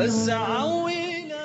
واسعوا إلى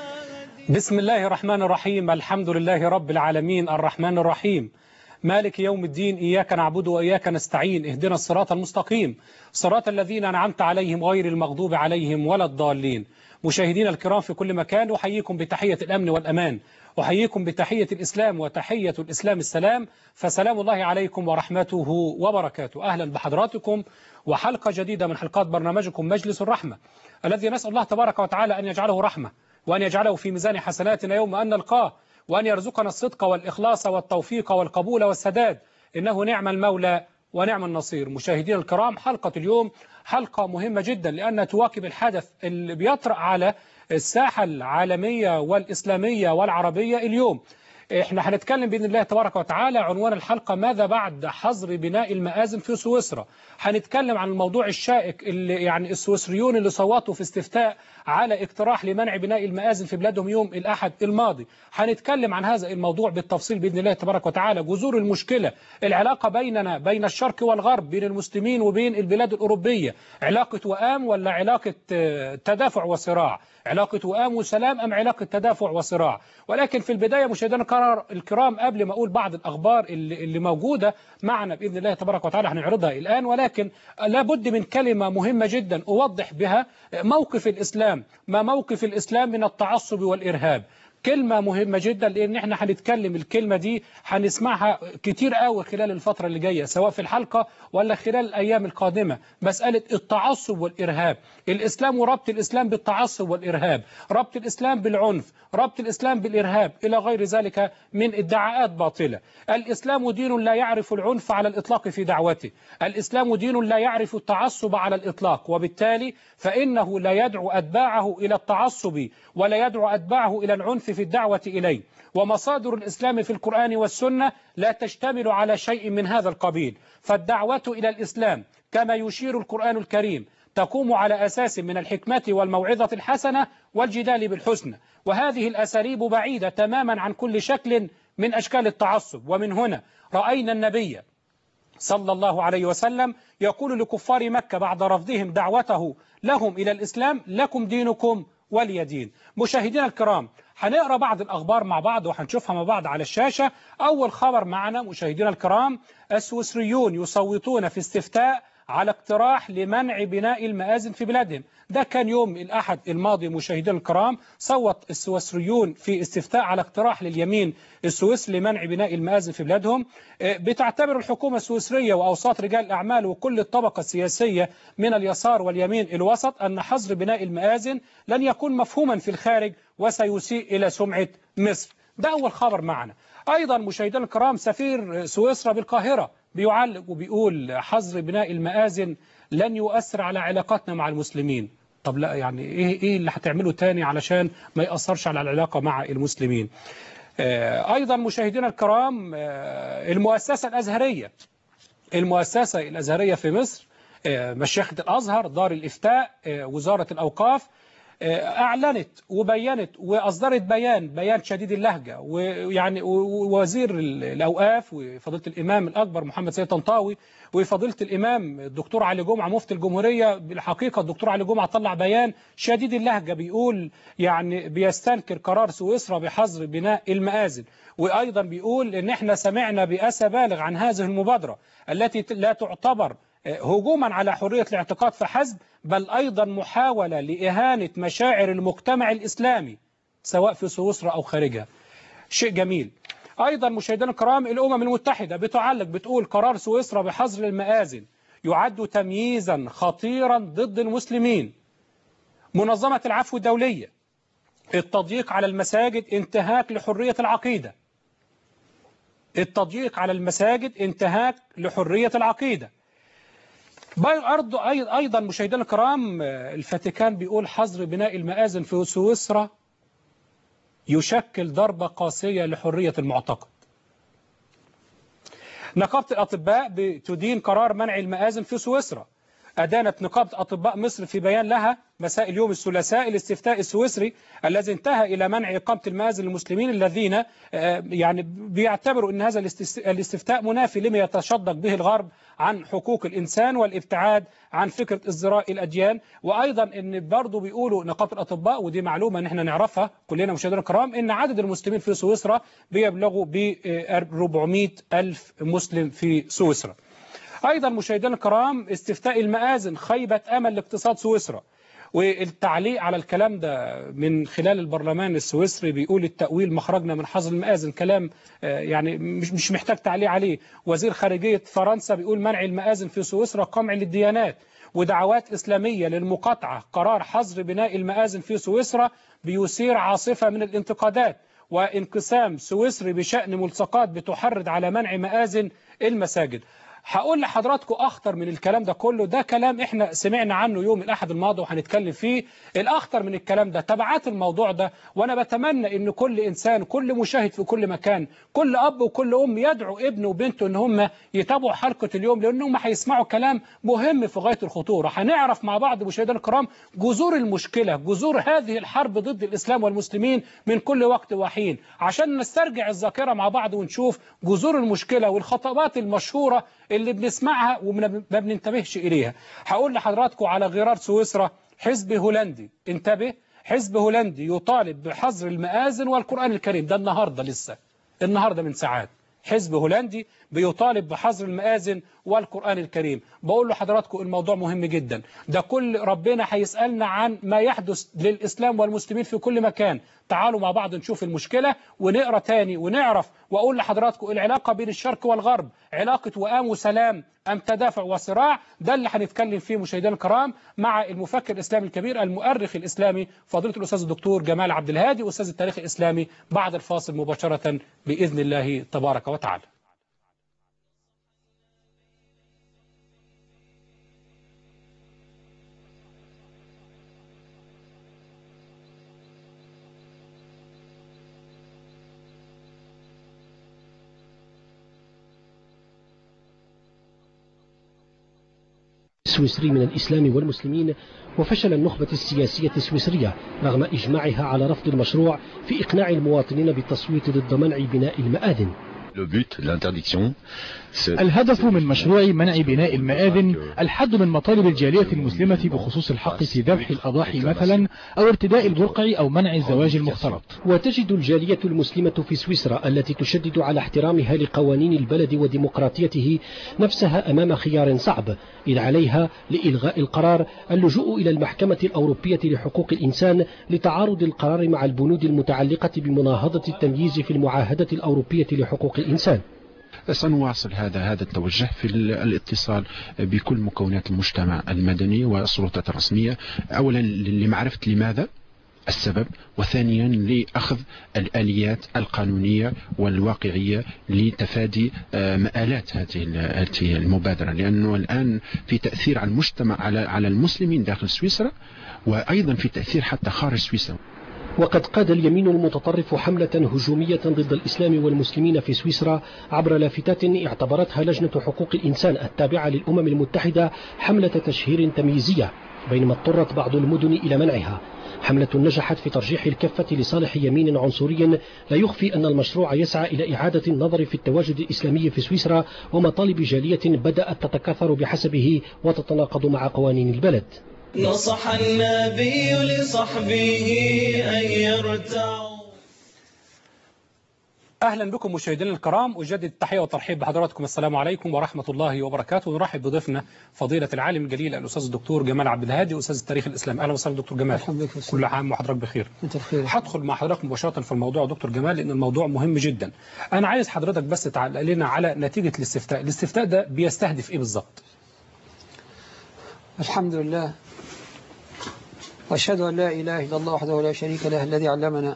بسم الله الرحمن الرحيم الحمد لله رب العالمين الرحمن الرحيم مالك يوم الدين إياك نعبد وإياك نستعين اهدنا الصراط المستقيم صراط الذين أنعمت عليهم غير المغضوب عليهم ولا الضالين مشاهدينا الكرام في كل مكان أحييكم بتحية الأمن والأمان أحييكم بتحية الإسلام وتحية الإسلام السلام فسلام الله عليكم ورحمته وبركاته أهلا بحضراتكم وحلقة جديدة من حلقات برنامجكم مجلس الرحمة الذي نسأل الله تبارك وتعالى أن يجعله رحمة وأن يجعله في ميزان حسناتنا يوم أن نلقاه وأن يرزقنا الصدق والإخلاص والتوفيق والقبول والسداد إنه نعم المولى ونعم النصير مشاهدينا الكرام حلقة اليوم حلقة مهمة جدا لأنها تواكب الحدث اللي بيطرأ على الساحة العالمية والإسلامية والعربية اليوم احنا هنتكلم باذن الله تبارك وتعالى عنوان الحلقه ماذا بعد حظر بناء المآذن في سويسرا هنتكلم عن الموضوع الشائك اللي يعني السويسريون اللي صوتوا في استفتاء على اقتراح لمنع بناء المآذن في بلادهم يوم الاحد الماضي هنتكلم عن هذا الموضوع بالتفصيل باذن الله تبارك وتعالى جذور المشكله العلاقه بيننا بين الشرق والغرب بين المسلمين وبين البلاد الاوروبيه علاقه وئام ولا علاقه تدافع وصراع علاقة وئام وسلام أم علاقة تدافع وصراع ولكن في البداية مشاهدينا الكرام قبل ما أقول بعض الأخبار اللي, اللي موجودة معنا بإذن الله تبارك وتعالى هنعرضها الآن ولكن لابد من كلمة مهمة جدا أوضح بها موقف الإسلام ما موقف الإسلام من التعصب والإرهاب كلمة مهمة جدا لأن احنا هنتكلم الكلمة دي هنسمعها كتير قوي خلال الفترة اللي جاية سواء في الحلقة ولا خلال الأيام القادمة مسألة التعصب والإرهاب الإسلام وربط الإسلام بالتعصب والإرهاب ربط الإسلام بالعنف ربط الإسلام بالإرهاب إلى غير ذلك من ادعاءات باطلة الإسلام دين لا يعرف العنف على الإطلاق في دعوته الإسلام دين لا يعرف التعصب على الإطلاق وبالتالي فإنه لا يدعو أتباعه إلى التعصب ولا يدعو أتباعه إلى العنف في الدعوة إليه ومصادر الإسلام في القرآن والسنة لا تشتمل على شيء من هذا القبيل فالدعوة إلى الإسلام كما يشير القرآن الكريم تقوم على أساس من الحكمة والموعظة الحسنة والجدال بالحسنى وهذه الأساليب بعيدة تماما عن كل شكل من أشكال التعصب ومن هنا رأينا النبي صلى الله عليه وسلم يقول لكفار مكة بعد رفضهم دعوته لهم إلى الإسلام لكم دينكم ولي دين مشاهدينا الكرام هنقرا بعض الأخبار مع بعض وهنشوفها مع بعض على الشاشة أول خبر معنا مشاهدينا الكرام السويسريون يصوتون في استفتاء على اقتراح لمنع بناء المآذن في بلادهم ده كان يوم الأحد الماضي مشاهدينا الكرام صوت السويسريون في استفتاء على اقتراح لليمين السويسري لمنع بناء المآذن في بلادهم بتعتبر الحكومة السويسرية وأوساط رجال الأعمال وكل الطبقة السياسية من اليسار واليمين الوسط أن حظر بناء المآذن لن يكون مفهوما في الخارج وسيسيء إلى سمعة مصر ده أول خبر معنا أيضا مشاهدينا الكرام سفير سويسرا بالقاهرة بيعلق وبيقول حظر بناء المآذن لن يؤثر على علاقاتنا مع المسلمين طب لا يعني ايه ايه اللي هتعمله تاني علشان ما يأثرش على العلاقة مع المسلمين ايضا مشاهدينا الكرام المؤسسة الازهرية المؤسسة الازهرية في مصر مشيخة الازهر دار الافتاء وزارة الاوقاف أعلنت وبينت وأصدرت بيان بيان شديد اللهجة ويعني وزير الأوقاف وفضيلة الإمام الأكبر محمد سيد طنطاوي وفضيلة الإمام الدكتور علي جمعة مفتي الجمهورية بالحقيقة الدكتور علي جمعة طلع بيان شديد اللهجة بيقول يعني بيستنكر قرار سويسرا بحظر بناء المآذن وأيضا بيقول إن إحنا سمعنا بأسى بالغ عن هذه المبادرة التي لا تعتبر هجوما على حرية الاعتقاد فحسب بل أيضا محاولة لإهانة مشاعر المجتمع الإسلامي سواء في سويسرا أو خارجها شيء جميل أيضا مشاهدينا الكرام الأمم المتحدة بتعلق بتقول قرار سويسرا بحظر المآذن يعد تمييزا خطيرا ضد المسلمين منظمة العفو الدولية التضييق على المساجد انتهاك لحرية العقيدة التضييق على المساجد انتهاك لحرية العقيدة أيضا مشاهدينا الكرام الفاتيكان بيقول حظر بناء المآذن في سويسرا يشكل ضربة قاسية لحرية المعتقد نقابة الأطباء بتدين قرار منع المآذن في سويسرا أدانت نقابة أطباء مصر في بيان لها مساء اليوم الثلاثاء الاستفتاء السويسري الذي انتهى إلى منع إقامة المآذن للمسلمين الذين آه، يعني بيعتبروا أن هذا الاستس- الاستفتاء منافي لما يتشدق به الغرب عن حقوق الإنسان والابتعاد عن فكرة ازدراء الأديان وأيضا أن برضه بيقولوا نقابة الأطباء ودي معلومة أن احنا نعرفها كلنا مشاهدينا الكرام أن عدد المسلمين في سويسرا بيبلغوا ب 400 ألف مسلم في سويسرا أيضا مشاهدينا الكرام استفتاء المآذن خيبة أمل لاقتصاد سويسرا والتعليق على الكلام ده من خلال البرلمان السويسري بيقول التأويل مخرجنا من حظر المآذن كلام آه، يعني مش مش محتاج تعليق عليه وزير خارجية فرنسا بيقول منع المآذن في سويسرا قمع للديانات ودعوات إسلامية للمقاطعة قرار حظر بناء المآذن في سويسرا بيثير عاصفة من الانتقادات وانقسام سويسري بشأن ملصقات بتحرض على منع مآذن المساجد هقول لحضراتكم اخطر من الكلام ده كله ده كلام احنا سمعنا عنه يوم الاحد الماضي وهنتكلم فيه الاخطر من الكلام ده تبعات الموضوع ده وانا بتمنى ان كل انسان كل مشاهد في كل مكان كل اب وكل ام يدعو ابنه وبنته ان هم يتابعوا حلقه اليوم لانهم هيسمعوا كلام مهم في غايه الخطوره هنعرف مع بعض مشاهدينا الكرام جذور المشكله جذور هذه الحرب ضد الاسلام والمسلمين من كل وقت وحين عشان نسترجع الذاكره مع بعض ونشوف جذور المشكله والخطابات المشهوره اللي بنسمعها وما بننتبهش إليها هقول لحضراتكم على غرار سويسرا حزب هولندي انتبه حزب هولندي يطالب بحظر المآذن والقرآن الكريم ده النهاردة لسه النهاردة من ساعات حزب هولندي بيطالب بحظر المآذن والقرآن الكريم بقول لحضراتكم الموضوع مهم جدا ده كل ربنا هيسألنا عن ما يحدث للإسلام والمسلمين في كل مكان تعالوا مع بعض نشوف المشكلة ونقرأ تاني ونعرف وأقول لحضراتكم العلاقة بين الشرق والغرب علاقة وئام وسلام أم تدافع وصراع ده اللي هنتكلم فيه مشاهدينا الكرام مع المفكر الإسلامي الكبير المؤرخ الإسلامي فضيلة الأستاذ الدكتور جمال عبد الهادي أستاذ التاريخ الإسلامي بعد الفاصل مباشرة بإذن الله تبارك وتعالى السويسري من الإسلام والمسلمين وفشل النخبة السياسية السويسرية رغم إجماعها على رفض المشروع في إقناع المواطنين بالتصويت ضد منع بناء المآذن Le but, l'interdiction, c'est... الهدف من مشروع منع بناء المآذن الحد من مطالب الجالية المسلمة بخصوص الحق في ذبح الأضاحي مثلا أو ارتداء البرقع أو منع الزواج المختلط وتجد الجالية المسلمة في سويسرا التي تشدد على احترامها لقوانين البلد وديمقراطيته نفسها أمام خيار صعب إذ عليها لإلغاء القرار اللجوء إلى المحكمة الأوروبية لحقوق الإنسان لتعارض القرار مع البنود المتعلقة بمناهضة التمييز في المعاهدة الأوروبية لحقوق الإنسان سنواصل هذا هذا التوجه في الاتصال بكل مكونات المجتمع المدني والسلطات الرسمية أولا لمعرفة لماذا السبب وثانيا لأخذ الآليات القانونية والواقعية لتفادي مآلات هذه المبادرة لأنه الآن في تأثير على المجتمع على على المسلمين داخل سويسرا وأيضا في تأثير حتى خارج سويسرا وقد قاد اليمين المتطرف حملة هجومية ضد الإسلام والمسلمين في سويسرا عبر لافتات اعتبرتها لجنة حقوق الإنسان التابعة للأمم المتحدة حملة تشهير تمييزية بينما اضطرت بعض المدن إلى منعها حملة نجحت في ترجيح الكفة لصالح يمين عنصري لا يخفي أن المشروع يسعى إلى إعادة النظر في التواجد الإسلامي في سويسرا ومطالب جالية بدأت تتكاثر بحسبه وتتناقض مع قوانين البلد نصح النبي لصحبه أن يرتعوا اهلا بكم مشاهدينا الكرام اجدد التحيه والترحيب بحضراتكم السلام عليكم ورحمه الله وبركاته ونرحب بضيفنا فضيله العالم الجليل الاستاذ الدكتور جمال عبد الهادي استاذ التاريخ الاسلامي اهلا وسهلا دكتور جمال الحمد لله كل عام وحضرتك بخير انت بخير هدخل مع حضرتك مباشره في الموضوع دكتور جمال لان الموضوع مهم جدا انا عايز حضرتك بس تعلق لنا على نتيجه الاستفتاء الاستفتاء ده بيستهدف ايه بالظبط الحمد لله واشهد ان لا اله الا الله وحده لا شريك له الذي علمنا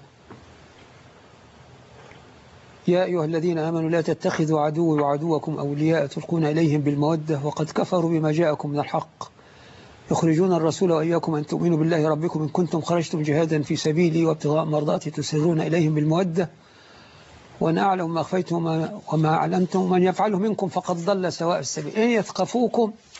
يا أيها الذين آمنوا لا تتخذوا عدوي وعدوكم أولياء تلقون إليهم بالمودة وقد كفروا بما جاءكم من الحق يخرجون الرسول وإياكم أن تؤمنوا بالله ربكم إن كنتم خرجتم جهادا في سبيلي وابتغاء مرضاتي تسرون إليهم بالمودة وأن أعلم ما أخفيتم وما أعلنتم من يفعله منكم فقد ضل سواء السبيل إن يثقفوكم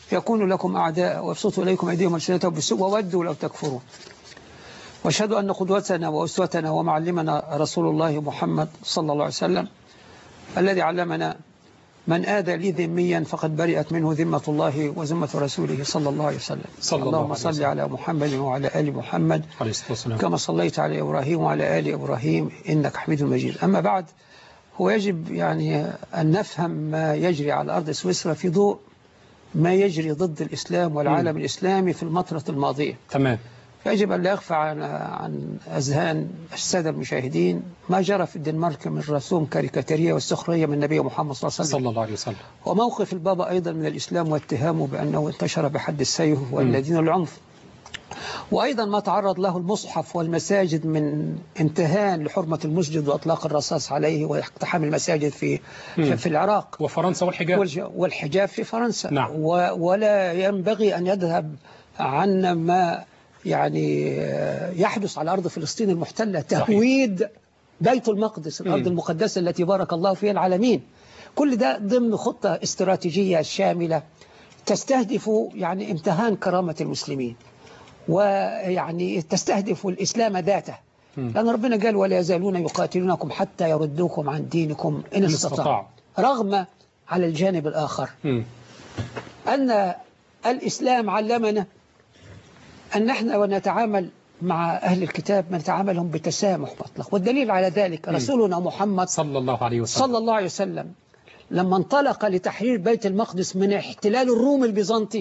يكونوا لكم أعداء ويبسطوا إليكم أيديهم ألسنتهم بالسوء وودوا لو تكفرون واشهد أن قدوتنا وأسوتنا ومعلمنا رسول الله محمد صلى الله عليه وسلم الذي علمنا من آذى لي ذميا فقد برئت منه ذمة الله وذمة رسوله صلى الله عليه وسلم صلى الله اللهم عليه صل وسلم. على محمد وعلى آل محمد عليه الصلاة والسلام كما صليت على إبراهيم وعلى آل إبراهيم إنك حميد مجيد أما بعد هو يجب يعني أن نفهم ما يجري على أرض سويسرا في ضوء ما يجري ضد الإسلام والعالم الإسلامي في المطرة الماضية تمام يجب أن لا يخفى عن, عن أذهان السادة المشاهدين ما جرى في الدنمارك من رسوم كاريكاتيرية والسخرية من النبي محمد صلى الله عليه وسلم صلى الله عليه وسلم وموقف البابا أيضا من الإسلام واتهامه بأنه انتشر بحد السيف والذين العنف وأيضا ما تعرض له المصحف والمساجد من امتهان لحرمة المسجد وأطلاق الرصاص عليه واقتحام المساجد في في العراق وفرنسا والحجاب والج- والحجاب في فرنسا نعم. و- ولا ينبغي أن يذهب عنا ما يعني آه، يحدث على أرض فلسطين المحتلة تهويد بيت المقدس الأرض مم. المقدسة التي بارك الله فيها العالمين كل ده ضمن خطة استراتيجية شاملة تستهدف يعني امتهان كرامة المسلمين ويعني تستهدف الإسلام ذاته مم. لأن ربنا قال ولا يزالون يقاتلونكم حتى يردوكم عن دينكم إن إن استطاعوا استطاعوا. رغم على الجانب الآخر مم. أن الإسلام علمنا أن نحن ونتعامل مع أهل الكتاب نتعاملهم بتسامح مطلق والدليل على ذلك رسولنا محمد صلى الله عليه وسلم صلى الله عليه وسلم لما انطلق لتحرير بيت المقدس من احتلال الروم البيزنطي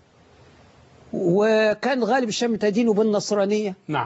وكان غالب الشام تدين بالنصرانية نعم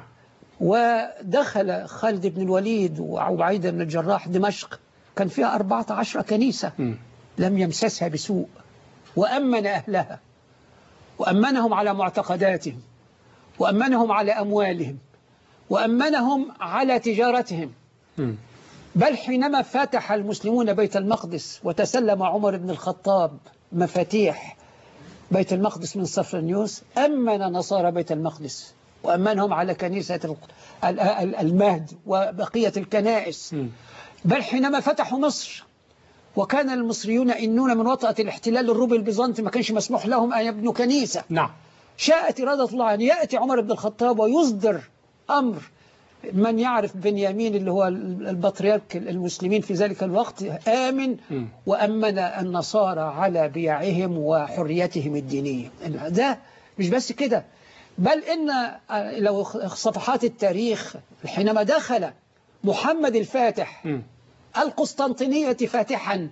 ودخل خالد بن الوليد وعبيدة بن الجراح دمشق كان فيها 14 كنيسة مم. لم يمسسها بسوء وأمن أهلها وأمنهم على معتقداتهم وأمنهم على أموالهم وأمنهم على تجارتهم مم. بل حينما فتح المسلمون بيت المقدس وتسلم عمر بن الخطاب مفاتيح بيت المقدس من صفرانيوس أمن نصارى بيت المقدس وأمنهم على كنيسة ال- ال- ال- المهد وبقية الكنائس مم. بل حينما فتحوا مصر وكان المصريون إنون من وطأة الاحتلال الرومي البيزنطي ما كانش مسموح لهم أن يبنوا كنيسة نعم شاءت إرادة الله أن يأتي عمر بن الخطاب ويصدر أمر من يعرف بنيامين اللي هو البطريرك المسلمين في ذلك الوقت آمن مم. وأمن النصارى على بيعهم وحريتهم الدينية ده مش بس كده بل إن لو صفحات التاريخ حينما دخل محمد الفاتح مم. القسطنطينية فاتحا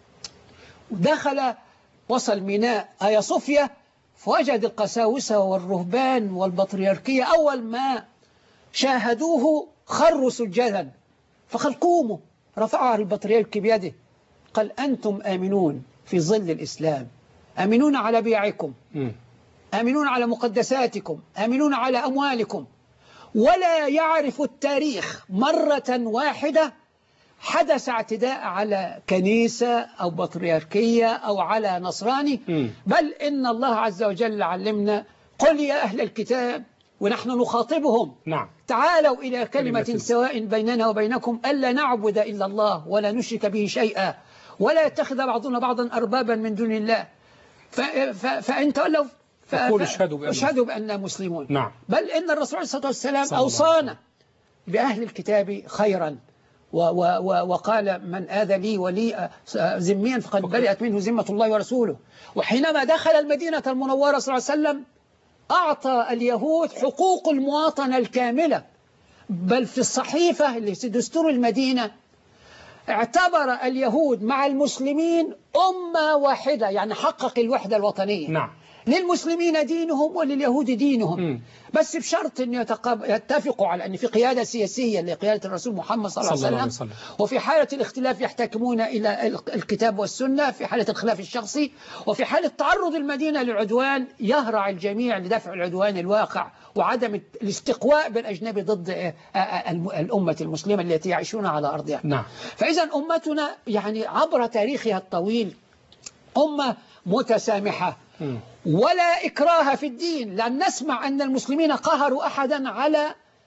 دخل وصل ميناء آيا صوفيا فوجد القساوسة والرهبان والبطريركية أول ما شاهدوه خروا سجدا فقال قوموا رفعها البطريرك بيده قال أنتم آمنون في ظل الإسلام آمنون على بيعكم مم. آمنون على مقدساتكم آمنون على أموالكم ولا يعرف التاريخ مرة واحدة حدث اعتداء على كنيسة أو بطريركية أو على نصراني مم. بل إن الله عز وجل علمنا قل يا أهل الكتاب ونحن نخاطبهم نعم تعالوا إلى كلمة كلمة. سواء بيننا وبينكم ألا نعبد إلا الله ولا نشرك به شيئا ولا يتخذ بعضنا بعضا أربابا من دون الله ف... ف... فإن تولوا ف... فقولوا ف- اشهدوا بأننا- اشهدوا بأننا مسلمون نعم. بل إن الرسول عليه الصلاة والسلام صلى الله عليه أوصانا بأهل الكتاب خيرا و و و وقال من آذى لي ولي آه، ذميا فقد برئت منه ذمة الله ورسوله وحينما دخل المدينة المنورة صلى الله عليه وسلم أعطى اليهود حقوق المواطنة الكاملة بل في الصحيفة اللي في دستور المدينة اعتبر اليهود مع المسلمين أمة واحدة يعني حقق الوحدة الوطنية نعم للمسلمين دينهم ولليهود دينهم مم. بس بشرط أن يتقاب... يتفقوا على أن في قيادة سياسية لقيادة الرسول محمد صلى الله صلى الله عليه عليه وسلم وسلم. وفي حالة الاختلاف يحتكمون إلى ال- الكتاب والسنة في حالة الخلاف الشخصي وفي حالة تعرض المدينة للعدوان يهرع الجميع لدفع العدوان الواقع وعدم الاستقواء بالأجنبي ضد آه، آه، الم- الأمة المسلمة التي يعيشون على أرضها نعم فإذا أمتنا يعني عبر تاريخها الطويل أمة متسامحة مم. ولا إكراه في الدين لن نسمع أن المسلمين قهروا أحدا على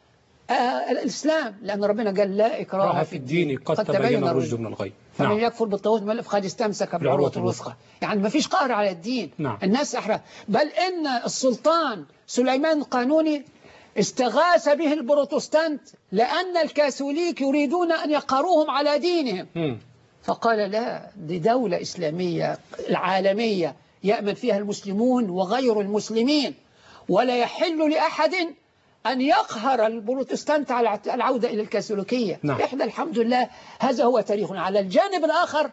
آه الإسلام لأن ربنا قال لا إكراه راها في الدين قد تبين الرشد من الغي فمن نعم يكفر بالطاغوت من فقد استمسك بالعروة الوثقى يعني ما فيش قهر على الدين نعم. الناس أحرى بل إن السلطان سليمان القانوني استغاث به البروتستانت لأن الكاثوليك يريدون أن يقهروهم على دينهم مم. فقال لا دي دولة إسلامية العالمية يأمن فيها المسلمون وغير المسلمين ولا يحل لأحد أن يقهر البروتستانت على العودة إلى الكاثوليكية نعم. إحنا الحمد لله هذا هو تاريخنا على الجانب الآخر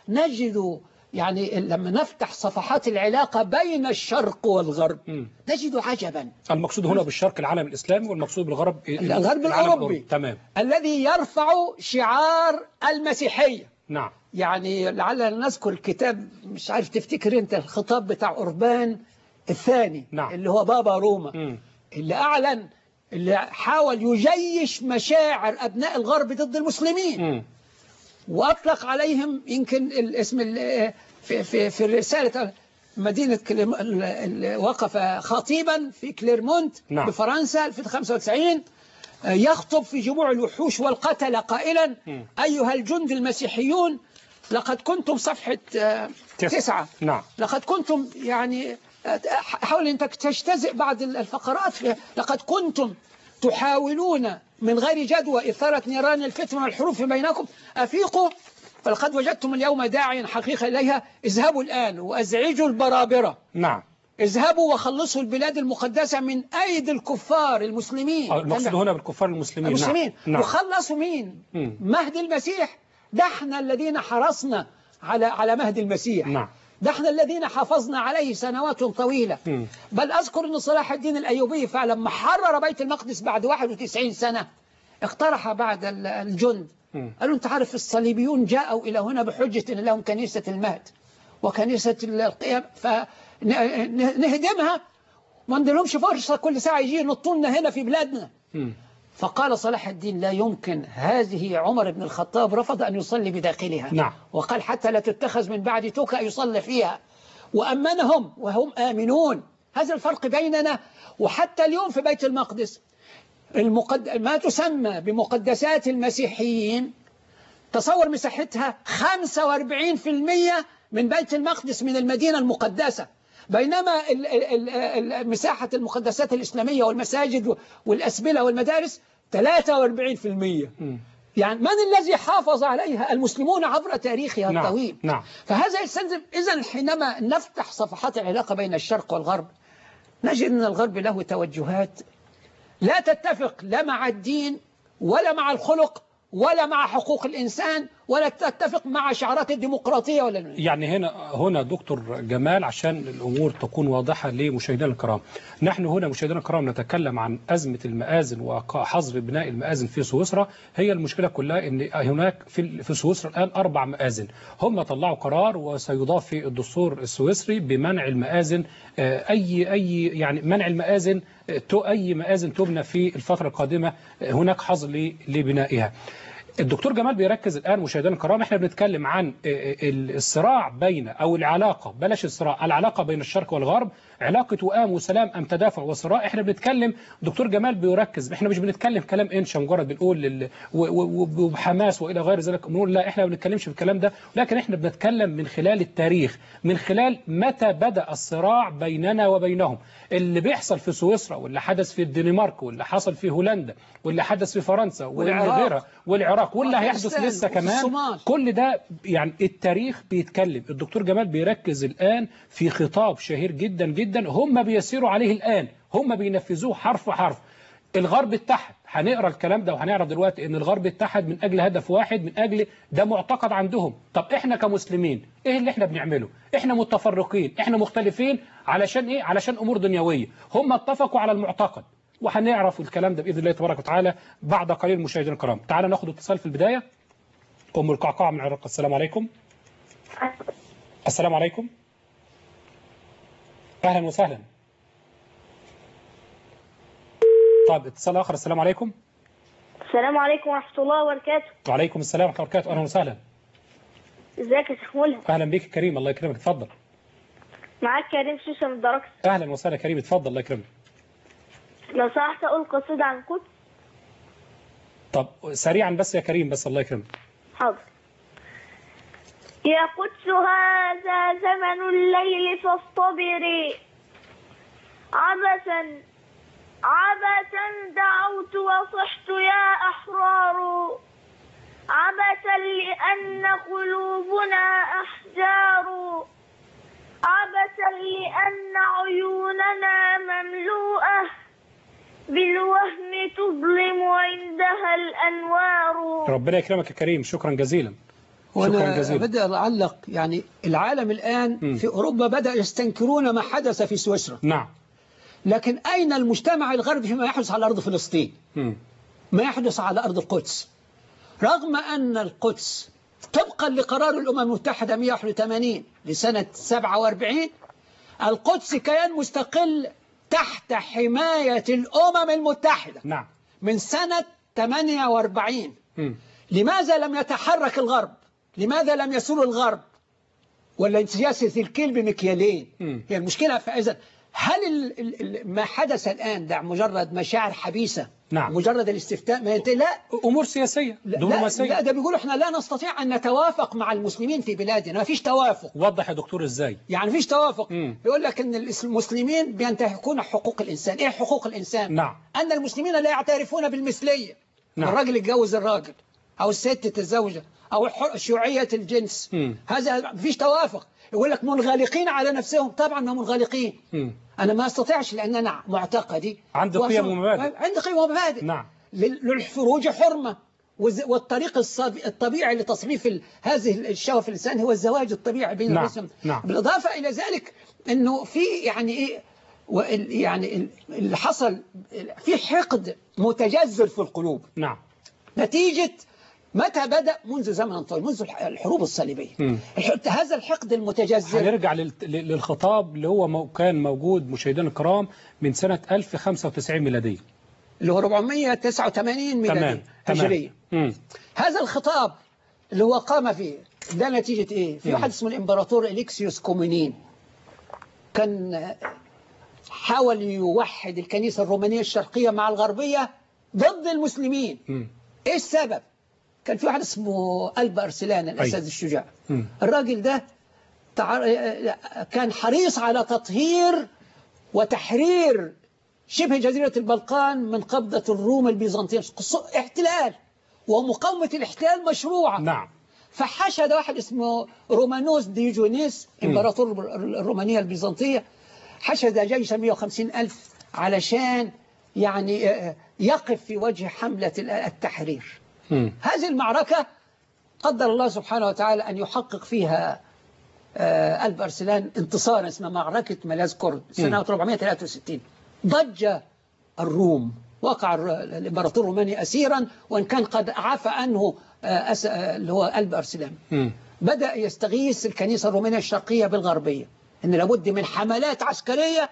نجد يعني لما نفتح صفحات العلاقة بين الشرق والغرب مم. نجد عجبا المقصود هنا بالشرق العالم الإسلامي والمقصود بالغرب الغرب العالم الأوروبي. تمام الذي يرفع شعار المسيحية نعم يعني لعلنا نذكر كتاب مش عارف تفتكر انت الخطاب بتاع أوربان الثاني نعم. اللي هو بابا روما مم. اللي أعلن اللي حاول يجيش مشاعر أبناء الغرب ضد المسلمين مم. وأطلق عليهم يمكن الاسم ال- في في في الرسالة مدينة كليم ال- ال- وقف خطيبا في كليرمونت نعم. بفرنسا 2095 آه، يخطب في جموع الوحوش والقتلة قائلا مم. أيها الجند المسيحيون لقد كنتم صفحة آه، تسعة. تسعة نعم لقد كنتم يعني حاول أن تجتزئ بعض الفقرات فيها. لقد كنتم تحاولون من غير جدوى إثارة نيران الفتن والحروف بينكم أفيقوا فلقد وجدتم اليوم داعيا حقيقة إليها اذهبوا الآن وأزعجوا البرابرة نعم اذهبوا وخلصوا البلاد المقدسة من أيدي الكفار المسلمين آه، المقصود هنا بالكفار المسلمين المسلمين نعم, نعم. وخلصوا مين مم. مهدي المسيح ده احنا الذين حرصنا على على مهدي المسيح نعم ده احنا الذين حافظنا عليه سنوات طويلة مم. بل أذكر أن صلاح الدين الأيوبي فلما حرر بيت المقدس بعد 91 سنة اقترح بعد ال- الجند مم. قالوا أنت عارف الصليبيون جاءوا إلى هنا بحجة أن لهم كنيسة المهد وكنيسة القيام فنهدمها ما نديلهمش فرصة كل ساعة يجي ينطوا لنا هنا في بلادنا مم. فقال صلاح الدين لا يمكن هذه عمر بن الخطاب رفض أن يصلي بداخلها نعم. وقال حتى لا تتخذ من بعد توكا يصلي فيها وأمنهم وهم آمنون هذا الفرق بيننا وحتى اليوم في بيت المقدس المقد... ما تسمى بمقدسات المسيحيين تصور مساحتها 45% من بيت المقدس من المدينة المقدسة بينما ال- ال- ال- ال- مساحة المقدسات الإسلامية والمساجد والأسبلة والمدارس 43% مم. يعني من الذي حافظ عليها المسلمون عبر تاريخها نعم. الطويل نعم. فهذا يستلزم إذا حينما نفتح صفحات العلاقة بين الشرق والغرب نجد أن الغرب له توجهات لا تتفق لا مع الدين ولا مع الخلق ولا مع حقوق الإنسان ولا تتفق مع شعارات الديمقراطية ولا يعني هنا هنا دكتور جمال عشان الامور تكون واضحه لمشاهدينا الكرام. نحن هنا مشاهدينا الكرام نتكلم عن ازمه المآذن وحظر بناء المآذن في سويسرا، هي المشكله كلها ان هناك في في سويسرا الان اربع مآذن، هم طلعوا قرار وسيضاف في الدستور السويسري بمنع المآذن آه، اي اي يعني منع المآذن آه، تو- اي مآذن تبنى في الفتره القادمه آه، هناك حظر ل- لبنائها. الدكتور جمال بيركز الآن مشاهدينا الكرام احنا بنتكلم عن الصراع بين أو العلاقة بلاش الصراع العلاقة بين الشرق والغرب علاقة وئام وسلام أم تدافع وصراع احنا بنتكلم دكتور جمال بيركز احنا مش بنتكلم كلام انشا مجرد بنقول لل- و- و- وبحماس وإلى غير ذلك بنقول لا احنا ما بنتكلمش في الكلام ده لكن احنا بنتكلم من خلال التاريخ من خلال متى بدأ الصراع بيننا وبينهم اللي بيحصل في سويسرا واللي حدث في الدنمارك واللي حصل في هولندا واللي حدث في فرنسا واللي والعراق. غيرها والعراق واللي هيحدث وأفغانستان لسه وفي كمان الصومال. كل ده يعني التاريخ بيتكلم الدكتور جمال بيركز الآن في خطاب شهير جدا جدا هم بيسيروا عليه الآن هم بينفذوه حرف حرف الغرب اتحد هنقرا الكلام ده وهنعرف دلوقتي ان الغرب اتحد من اجل هدف واحد من اجل ده معتقد عندهم طب احنا كمسلمين ايه اللي احنا بنعمله احنا متفرقين احنا مختلفين علشان ايه علشان امور دنيويه هم اتفقوا على المعتقد وهنعرف الكلام ده باذن الله تبارك وتعالى بعد قليل مشاهدينا الكرام تعالى ناخد اتصال في البدايه ام القعقاع من العراق السلام عليكم السلام عليكم اهلا وسهلا طيب اتصال اخر السلام عليكم السلام عليكم ورحمة الله وبركاته وعليكم السلام ورحمه الله وبركاته اهلا وسهلا ازيك يا شيخ ملهم اهلا بيك كريم الله يكرمك اتفضل معاك كريم سوسة من الدركس اهلا وسهلا كريم اتفضل الله يكرمك لو سمحت أقول قصيدة عن القدس طب سريعا بس يا كريم بس الله يكرمك حاضر يا قدس هذا زمن الليل فاصطبري عبثا عبثا دعوت وصحت يا أحرار عبثا لأن قلوبنا أحجار عبثا لأن عيوننا مملوءة بالوهم تظلم عندها الأنوار ربنا يكرمك يا كريم شكرا جزيلا شكرا وانا جزيلا بدأ أعلق يعني العالم الآن مم. في أوروبا بدأ يستنكرون ما حدث في سويسرا نعم لكن أين المجتمع الغربي فيما يحدث على أرض فلسطين مم. ما يحدث على أرض القدس رغم أن القدس طبقا لقرار الأمم المتحدة 181 لسنة 47 القدس كيان مستقل تحت حماية الأمم المتحدة نعم من سنة 48 مم. لماذا لم يتحرك الغرب لماذا لم يسور الغرب ولا سياسة الكيل بمكيالين مم. هي المشكلة فإذا هل ال ال ال ما حدث الآن ده مجرد مشاعر حبيسة نعم. مجرد الاستفتاء ما ينت... لا امور سياسيه لا, لا, دبلوماسيه لا ده بيقولوا احنا لا نستطيع أن نتوافق مع المسلمين في بلادنا ما فيش توافق وضح يا دكتور ازاي يعني فيش توافق مم. يقول لك ان الإس- المسلمين بينتهكون حقوق الإنسان ايه حقوق الإنسان نعم. أن المسلمين لا يعترفون بالمثلية نعم. الراجل يتجوز الراجل أو الست تتزوج أو الح- شيوعية الجنس مم. هذا مفيش توافق يقول لك منغلقين على نفسهم طبعا ما منغلقين مم. أنا ما أستطيعش لأن أنا معتقدي عندي وأص- قيم ومبادئ. عندي قيم ومبادئ نعم لل- للفروج حرمة والز- والطريق الصب- الطبيعي لتصريف ال- هذه الشهوة في الإنسان هو الزواج الطبيعي بين نعم، الرسم نعم. بالإضافة إلى ذلك أنه في يعني إيه وال- يعني ال- اللي حصل في حقد متجذر في القلوب نعم نتيجة متى بدأ منذ زمن طويل منذ الح- الحروب الصليبية مم. الح- هذا الحقد المتجذر هنرجع لل- لل- للخطاب اللي هو مو- كان موجود مشاهدينا الكرام من سنة 1095 ميلادية اللي هو 489 ميلادية تمام هجرية مم. هذا الخطاب اللي هو قام فيه ده نتيجة ايه في مم. واحد اسمه الامبراطور اليكسيوس كومينين كان حاول يوحد الكنيسة الرومانية الشرقية مع الغربية ضد المسلمين مم. ايه السبب كان في واحد اسمه ألب أرسلان الأسد أي. الشجاع مم. الراجل ده تع... كان حريص على تطهير وتحرير شبه جزيرة البلقان من قبضة الروم البيزنطيين قص- احتلال ومقاومة الاحتلال مشروعة نعم فحشد واحد اسمه رومانوس ديوجونيس امبراطور الرومانية البيزنطية حشد جيش 150 ألف علشان يعني آه، يقف في وجه حملة التحرير مم. هذه المعركة قدر الله سبحانه وتعالى أن يحقق فيها آه، ألب أرسلان انتصارا اسمها معركة ملاذ كرد سنة 463 ضج الروم وقع الر- الإمبراطور الروماني أسيرا وإن كان قد عفى عنه آه، أس- آه، اللي هو ألب أرسلان مم. بدأ يستغيث الكنيسة الرومانية الشرقية بالغربية إن لابد من حملات عسكرية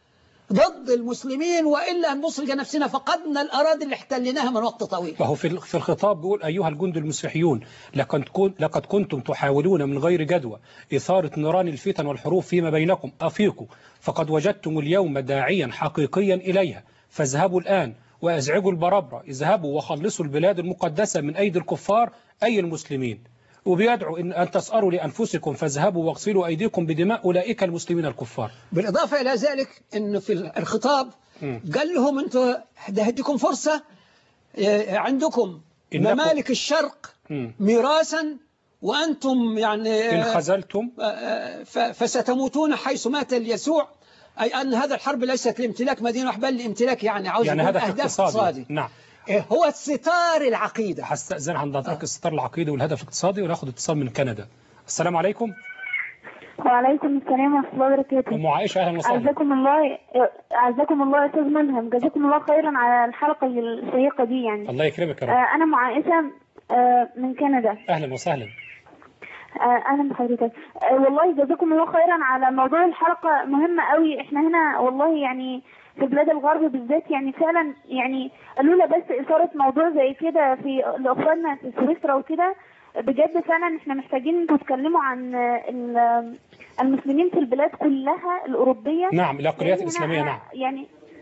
ضد المسلمين وإلا أن نصرج نفسنا فقدنا الأراضي اللي احتلناها من وقت طويل وهو في ال- في الخطاب بيقول أيها الجند المسيحيون لقد كن- لقد كنتم تحاولون من غير جدوى إثارة نيران الفتن والحروب فيما بينكم أفيقوا فقد وجدتم اليوم داعيا حقيقيا إليها فاذهبوا الآن وأزعجوا البربرة اذهبوا وخلصوا البلاد المقدسة من أيدي الكفار أي المسلمين وبيدعو إن أن تسأروا لأنفسكم فاذهبوا واغسلوا أيديكم بدماء أولئك المسلمين الكفار بالإضافة إلى ذلك أنه في الخطاب مم. قال لهم أنتوا ده هديكم فرصة آه، عندكم إنكم- ممالك الشرق مم. ميراثا وأنتم يعني إن آه، خذلتم آه، ف- فستموتون حيث مات اليسوع أي أن هذا الحرب ليست لامتلاك مدينة بل لامتلاك يعني عاوز يعني يقول هدف أهداف اقتصادي اقتصادي نعم آه، هو ستار العقيدة هستأذن عند حضرتك الستار العقيدي والهدف الاقتصادي وناخد اتصال من كندا السلام عليكم وعليكم السلام ورحمة الله وبركاته أم عائشة أهلا وسهلا أعزكم الله أعزكم الله يا أستاذ ملهم جزاكم الله خيرا على الحلقة الشيقة دي يعني الله يكرمك يا رب آه، أنا مع عائشة آه، من كندا أهلا وسهلا آه، أهلا بحضرتك آه، والله جزاكم الله خيرا على موضوع الحلقة مهمة قوي إحنا هنا والله يعني في بلاد الغرب بالذات يعني فعلا يعني لولا بس إثارة موضوع زي كده في لأخواننا في سويسرا وكده بجد فعلا احنا محتاجين انتوا تتكلموا عن آه، ال- المسلمين في البلاد كلها الأوروبية نعم الأقليات لأن الإسلامية أنا نعم يعني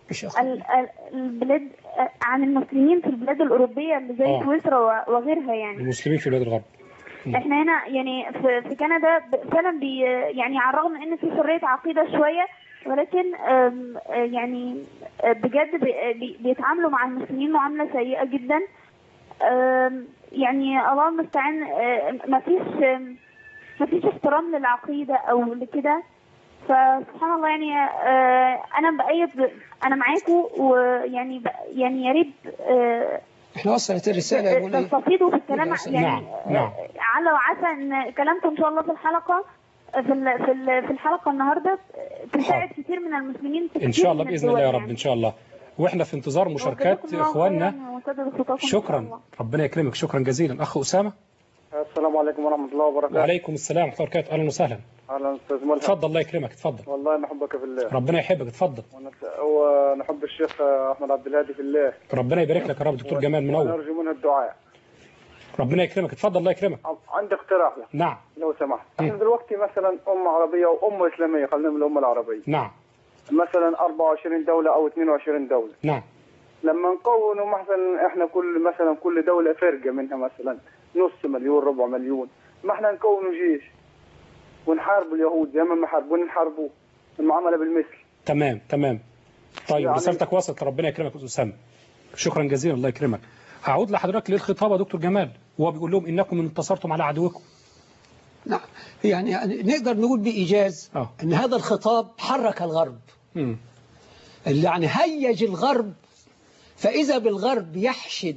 ال- ال- البلاد عن المسلمين في البلاد الأوروبية اللي زي آه. سويسرا و- وغيرها يعني المسلمين في بلاد الغرب مم. احنا هنا يعني في, في كندا ب- فعلا بي يعني على الرغم من ان في حريه عقيده شويه ولكن آم، آه، يعني آه، بجد بي- بي- بيتعاملوا مع المسلمين معامله سيئه جدا آم، يعني الله المستعان ما فيش ما فيش احترام للعقيده او لكده فسبحان الله يعني آه، انا بايد انا معاكم ويعني ب- يعني يا ريت آه، احنا وصلت الرسالة يقول ايه تستفيدوا في الكلام نعم، يعني نعم، نعم. على وعسى ان كلامكم ان شاء الله في الحلقه في ال- في ال- في الحلقه النهارده تساعد كتير من المسلمين في ان كتير شاء الله من باذن الله الدول يا رب يعني. ان شاء الله واحنا في انتظار مشاركات وجزاكم الله اخواننا خيراً وسدد خطاكم إن شاء شكرا الله. ربنا يكرمك شكرا جزيلا اخ اسامه السلام عليكم ورحمة الله وبركاته وعليكم السلام ورحمه الله وبركاته اهلا وسهلا أهلا أستاذ ملحم اتفضل الله يكرمك اتفضل والله نحبك في الله ربنا يحبك اتفضل ونت- ونحب الشيخ أحمد عبد الهادي في الله ربنا يبارك لك يا رب دكتور جمال منور ونرجو منه الدعاء ربنا يكرمك اتفضل الله يكرمك عندي اقتراح لك نعم لو سمحت احنا دلوقتي مثلا أمة عربية وأمة إسلامية خلينا من الأمة العربية نعم مثلا 24 دولة أو 22 دولة نعم لما نكونوا مثلا احنا كل مثلا كل دولة فرقة منها مثلا نص مليون ربع مليون ما احنا نكونوا جيش ونحاربوا اليهود زي ما حاربوا ونحاربوا المعاملة بالمثل تمام تمام طيب يعني- رسالتك وصلت ربنا يكرمك يا استاذ اسامه شكرا جزيلا الله يكرمك هعود لحضرتك للخطاب يا دكتور جمال وهو بيقول لهم انكم ان انتصرتم على عدوكم نعم يعني نقدر نقول بإيجاز اه أن هذا الخطاب حرك الغرب مم. اللي يعني هيج الغرب فإذا بالغرب يحشد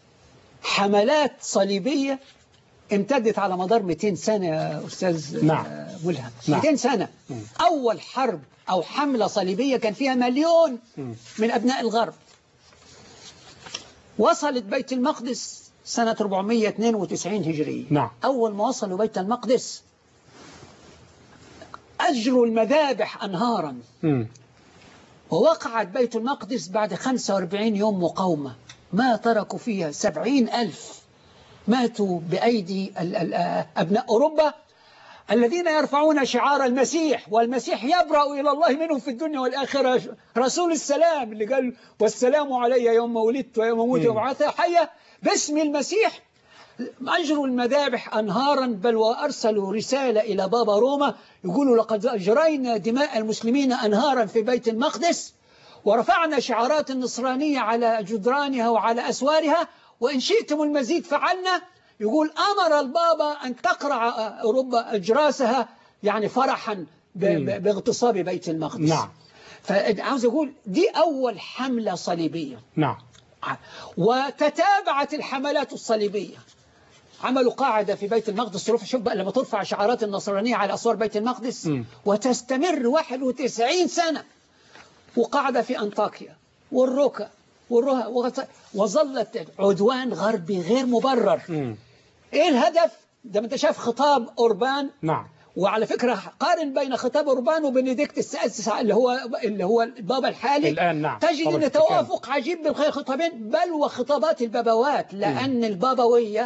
حملات صليبية امتدت على مدار 200 سنة يا أستاذ نعم. آه، ملهم نعم. 200 سنة مم. أول حرب أو حملة صليبية كان فيها مليون مم. من أبناء الغرب وصلت بيت المقدس سنة 492 هجرية نعم أول ما وصلوا بيت المقدس أجروا المذابح أنهارا مم. ووقعت بيت المقدس بعد 45 يوم مقاومة ما تركوا فيها 70 ألف ماتوا بأيدي ال- ال- أبناء أوروبا الذين يرفعون شعار المسيح والمسيح يبرأ إلى الله منهم في الدنيا والآخرة رسول السلام اللي قال والسلام علي يوم ولدت ويوم أموت مم. ويوم أبعث حيا باسم المسيح أجروا المذابح أنهارا بل وأرسلوا رسالة إلى بابا روما يقولوا لقد أجرينا دماء المسلمين أنهارا في بيت المقدس ورفعنا شعارات النصرانية على جدرانها وعلى أسوارها وإن شئتم المزيد فعلنا يقول أمر البابا أن تقرع أوروبا أجراسها يعني فرحا ب- مم. ب- باغتصاب بيت المقدس نعم فعاوز أقول دي أول حملة صليبية نعم وتتابعت الحملات الصليبية عملوا قاعدة في بيت المقدس تروح شوف بقى لما ترفع شعارات النصرانية على أسوار بيت المقدس مم. وتستمر 91 سنة وقاعدة في أنطاكيا والركا والرها وغط- وظلت عدوان غربي غير مبرر مم. إيه الهدف؟ ده ما أنت شايف خطاب أوربان نعم وعلى فكرة قارن بين خطاب أوربان وبنديكت السادس اللي هو اللي هو البابا الحالي الآن نعم تجد طبعاً ان الاتكال. توافق عجيب بين خطابين بل وخطابات البابوات لأن البابوية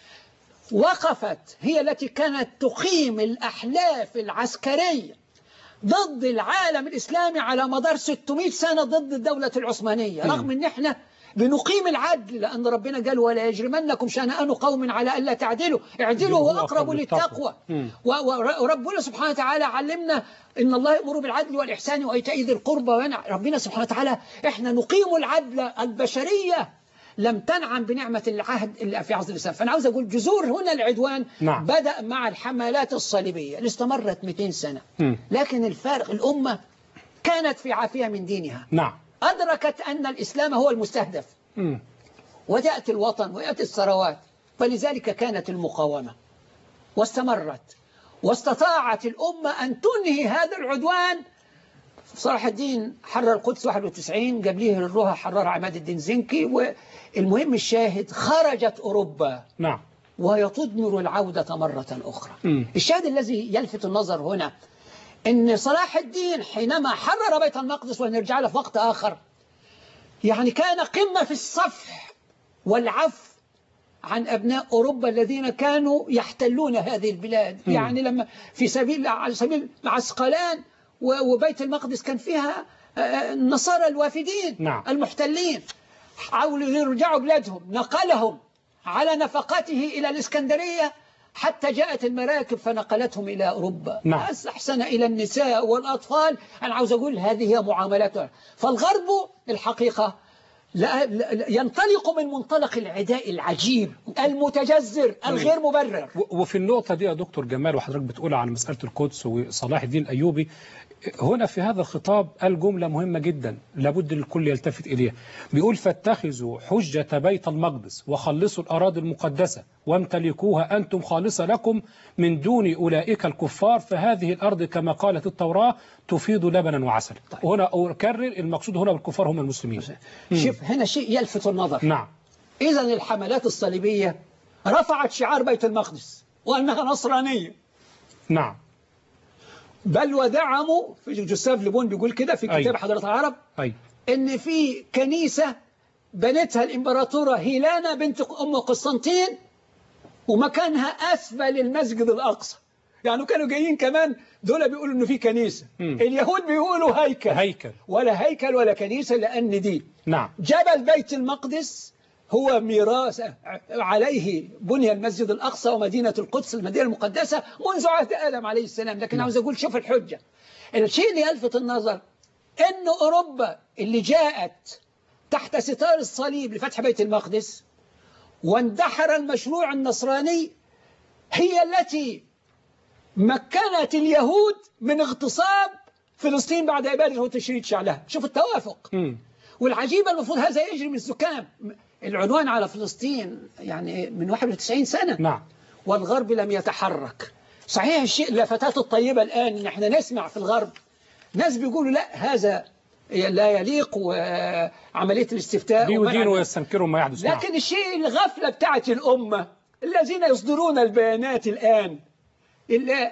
وقفت هي التي كانت تقيم الأحلاف العسكرية ضد العالم الإسلامي على مدار 600 سنة ضد الدولة العثمانية رغم ان احنا بنقيم العدل لأن ربنا قال ولا يجرمنكم شنآن قوم على ألا تعدلوا اعدلوا هو أقرب للتقوى مم. و- و- وربنا سبحانه وتعالى علمنا إن الله يأمر بالعدل والإحسان وإيتاء ذي القربى وينع ربنا سبحانه وتعالى إحنا نقيم العدل البشرية لم تنعم بنعمة العهد اللي في عصر الإسلام فأنا عاوز أقول جذور هنا العدوان نعم. بدأ مع الحملات الصليبية اللي استمرت 200 سنة مم. لكن الفارق الأمة كانت في عافية من دينها نعم أدركت أن الإسلام هو المستهدف مم. وتأتي الوطن ويأتي الثروات فلذلك كانت المقاومة واستمرت واستطاعت الأمة أن تنهي هذا العدوان صلاح الدين حرر القدس 91 قبليه الروها حرر عماد الدين زنكي والمهم الشاهد خرجت أوروبا نعم وهي تضمر العودة مرة أخرى مم. الشاهد الذي يلفت النظر هنا أن صلاح الدين حينما حرر بيت المقدس ونرجع له في وقت آخر يعني كان قمة في الصفح والعفو عن أبناء أوروبا الذين كانوا يحتلون هذه البلاد مم. يعني لما في سبيل على سبيل عسقلان و- وبيت المقدس كان فيها آه، النصارى الوافدين نعم. المحتلين حاولوا يرجعوا بلادهم نقلهم على نفقته إلى الإسكندرية حتى جاءت المراكب فنقلتهم إلى أوروبا نعم. أحسن إلى النساء والأطفال أنا عاوز أقول هذه هي معاملاتها فالغرب الحقيقة لا لا- ينطلق من منطلق العداء العجيب المتجذر الغير مبرر و- وفي النقطة دي يا دكتور جمال وحضرتك بتقول عن مسألة القدس وصلاح الدين الأيوبي هنا في هذا الخطاب قال جملة مهمة جدا لابد الكل يلتفت إليها بيقول فاتخذوا حجة بيت المقدس وخلصوا الأراضي المقدسة وامتلكوها أنتم خالصة لكم من دون أولئك الكفار فهذه الأرض كما قالت التوراة تفيض لبنا وعسلا وهنا أكرر المقصود هنا بالكفار هم المسلمين شوف هنا شيء يلفت النظر نعم إذا الحملات الصليبية رفعت شعار بيت المقدس وأنها نصرانية نعم بل ودعموا في جوزيف ليبون بيقول كده في كتاب أيوة. حضارة العرب أي ان في كنيسة بنتها الامبراطورة هيلانا بنت ام قسطنطين ومكانها اسفل المسجد الاقصى يعني كانوا جايين كمان دول بيقولوا انه في كنيسة مم. اليهود بيقولوا هيكل هيكل ولا هيكل ولا كنيسة لان دي نعم جبل بيت المقدس هو ميراث عليه بني المسجد الأقصى ومدينة القدس المدينة المقدسة منذ عهد آدم عليه السلام لكن عاوز أقول شوف الحجة الشيء اللي يلفت النظر أن أوروبا اللي جاءت تحت ستار الصليب لفتح بيت المقدس واندحر المشروع النصراني هي التي مكنت اليهود من اغتصاب فلسطين بعد إبادة وتشريد شعلها شوف التوافق مم. والعجيب المفروض هذا يجري من الزكام العنوان على فلسطين يعني من 91 سنة نعم والغرب لم يتحرك صحيح الشيء اللفتات الطيبة الآن إن احنا نسمع في الغرب ناس بيقولوا لا هذا لا يليق وعملية الاستفتاء ومنع- بيدينوا ويستنكروا ما يحدث نعم. لكن الشيء الغفلة بتاعت الأمة الذين يصدرون البيانات الآن اللي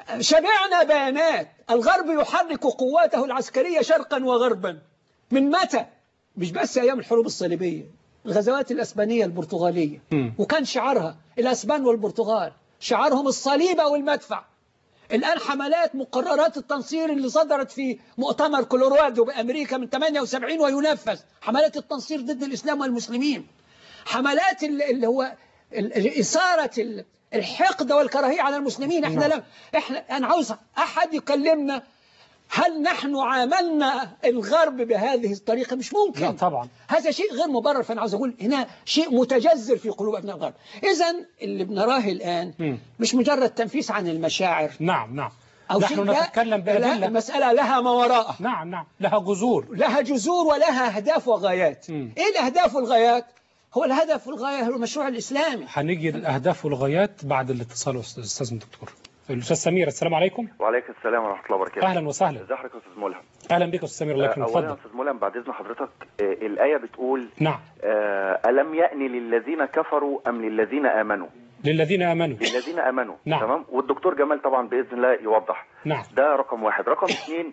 شبعنا بيانات الغرب يحرك قواته العسكرية شرقا وغربا من متى مش بس أيام الحروب الصليبية الغزوات الأسبانية البرتغالية مم. وكان شعارها الأسبان والبرتغال شعارهم الصليب أو المدفع الآن حملات مقررات التنصير اللي صدرت في مؤتمر كولورادو بأمريكا من 78 وينفذ حملات التنصير ضد الإسلام والمسلمين حملات ال- اللي هو ال- إثارة ال- الحقد والكراهية على المسلمين احنا نعم. لم احنا انا عاوز احد يكلمنا هل نحن عاملنا الغرب بهذه الطريقة مش ممكن لا طبعا هذا شيء غير مبرر فأنا عاوز أقول هنا شيء متجذر في قلوب أبناء الغرب إذا اللي بنراه الآن مم. مش مجرد تنفيس عن المشاعر نعم نعم أو نحن شيء لا- نتكلم لا بأدلة المسألة لها ما وراءها نعم نعم لها جذور لها جذور ولها أهداف وغايات مم. إيه الأهداف والغايات هو الهدف والغاية هو المشروع الإسلامي هنيجي للأهداف والغايات بعد الاتصال أستاذ أستاذ الدكتور الأستاذ سمير السلام عليكم وعليكم السلام ورحمة الله وبركاته أهلا وسهلا ازي حضرتك يا استاذ ملهم أهلا بك أستاذ سمير الله آه، يكرمك اولا يا اتفضل استاذ ملهم بعد اذن حضرتك آه، الآية بتقول نعم آه، ألم يأن للذين كفروا أم للذين آمنوا للذين آمنوا للذين آمنوا نعم. تمام والدكتور جمال طبعا بإذن الله يوضح نعم ده رقم واحد رقم اثنين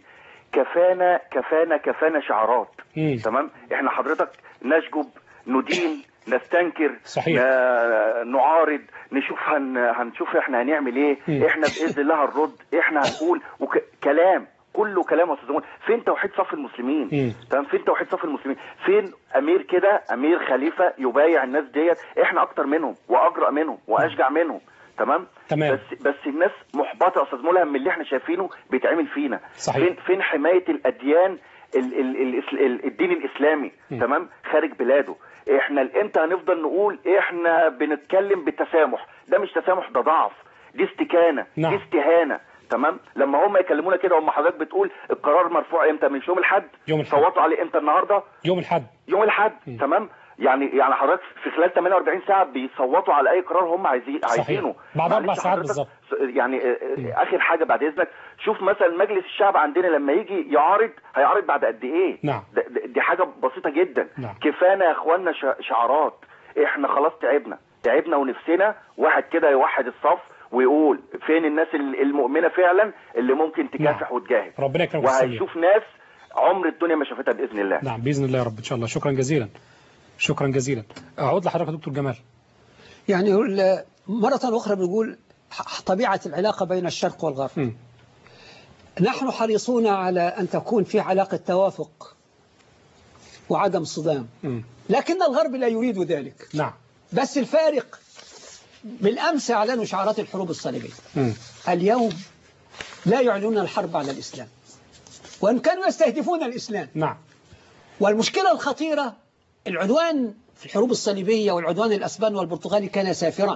كفانا كفانا كفانا شعارات مم. تمام احنا حضرتك نشجب ندين نستنكر صحيح. ن- نعارض نشوف هن هنشوف احنا هنعمل ايه مم. احنا باذن الله هنرد احنا هنقول وك... كلام كله كلام يا استاذ مول. فين توحيد صف المسلمين مم. تمام فين توحيد صف المسلمين فين امير كده امير خليفه يبايع الناس ديت احنا اكتر منهم واجرأ منهم واشجع منهم تمام تمام. بس بس الناس محبطه يا استاذ ملهم من اللي احنا شايفينه بيتعمل فينا صحيح. فين فين حمايه الاديان ال ال ال ال الدين الاسلامي م. تمام خارج بلاده احنا امتى هنفضل نقول احنا بنتكلم بالتسامح ده مش تسامح ده ضعف دي استكانه نعم. دي استهانه تمام لما هم يكلمونا كده هم حضرتك بتقول القرار مرفوع امتى من يوم الاحد يوم الأحد. صوتوا عليه امتى النهارده يوم الحد يوم الاحد م. تمام يعني يعني حضرتك في خلال 48 ساعه بيصوتوا على اي قرار هم عايزين صحيح. عايزينه بعد معلش أربع ساعات حضرتك، بالظبط. يعني آه، آه، اخر حاجه بعد اذنك شوف مثلا مجلس الشعب عندنا لما يجي يعارض هيعارض بعد قد ايه نعم. ده- ده- دي حاجه بسيطه جدا نعم. كفانا يا اخوانا شع- شعارات احنا خلاص تعبنا تعبنا ونفسنا واحد كده يوحد الصف ويقول فين الناس ال- المؤمنه فعلا اللي ممكن تكافح نعم. وتجاهد ربنا يكرمك يا أستاذ سمير. وهيشوف ناس عمر الدنيا ما شافتها باذن الله نعم بإذن الله يا رب إن شاء الله شكرا جزيلا شكرا جزيلا أعود لحضرتك يا دكتور جمال يعني ال- مرة أخرى بنقول ح- طبيعة العلاقة بين الشرق والغرب مم. نحن حريصون على أن تكون في علاقة توافق وعدم صدام مم. لكن الغرب لا يريد ذلك نعم بس الفارق بالأمس أعلنوا شعارات الحروب الصليبية مم. اليوم لا يعلنون الحرب على الإسلام وإن كانوا يستهدفون الإسلام نعم والمشكلة الخطيرة العدوان في الحروب الصليبية والعدوان الأسباني والبرتغالي كان سافرا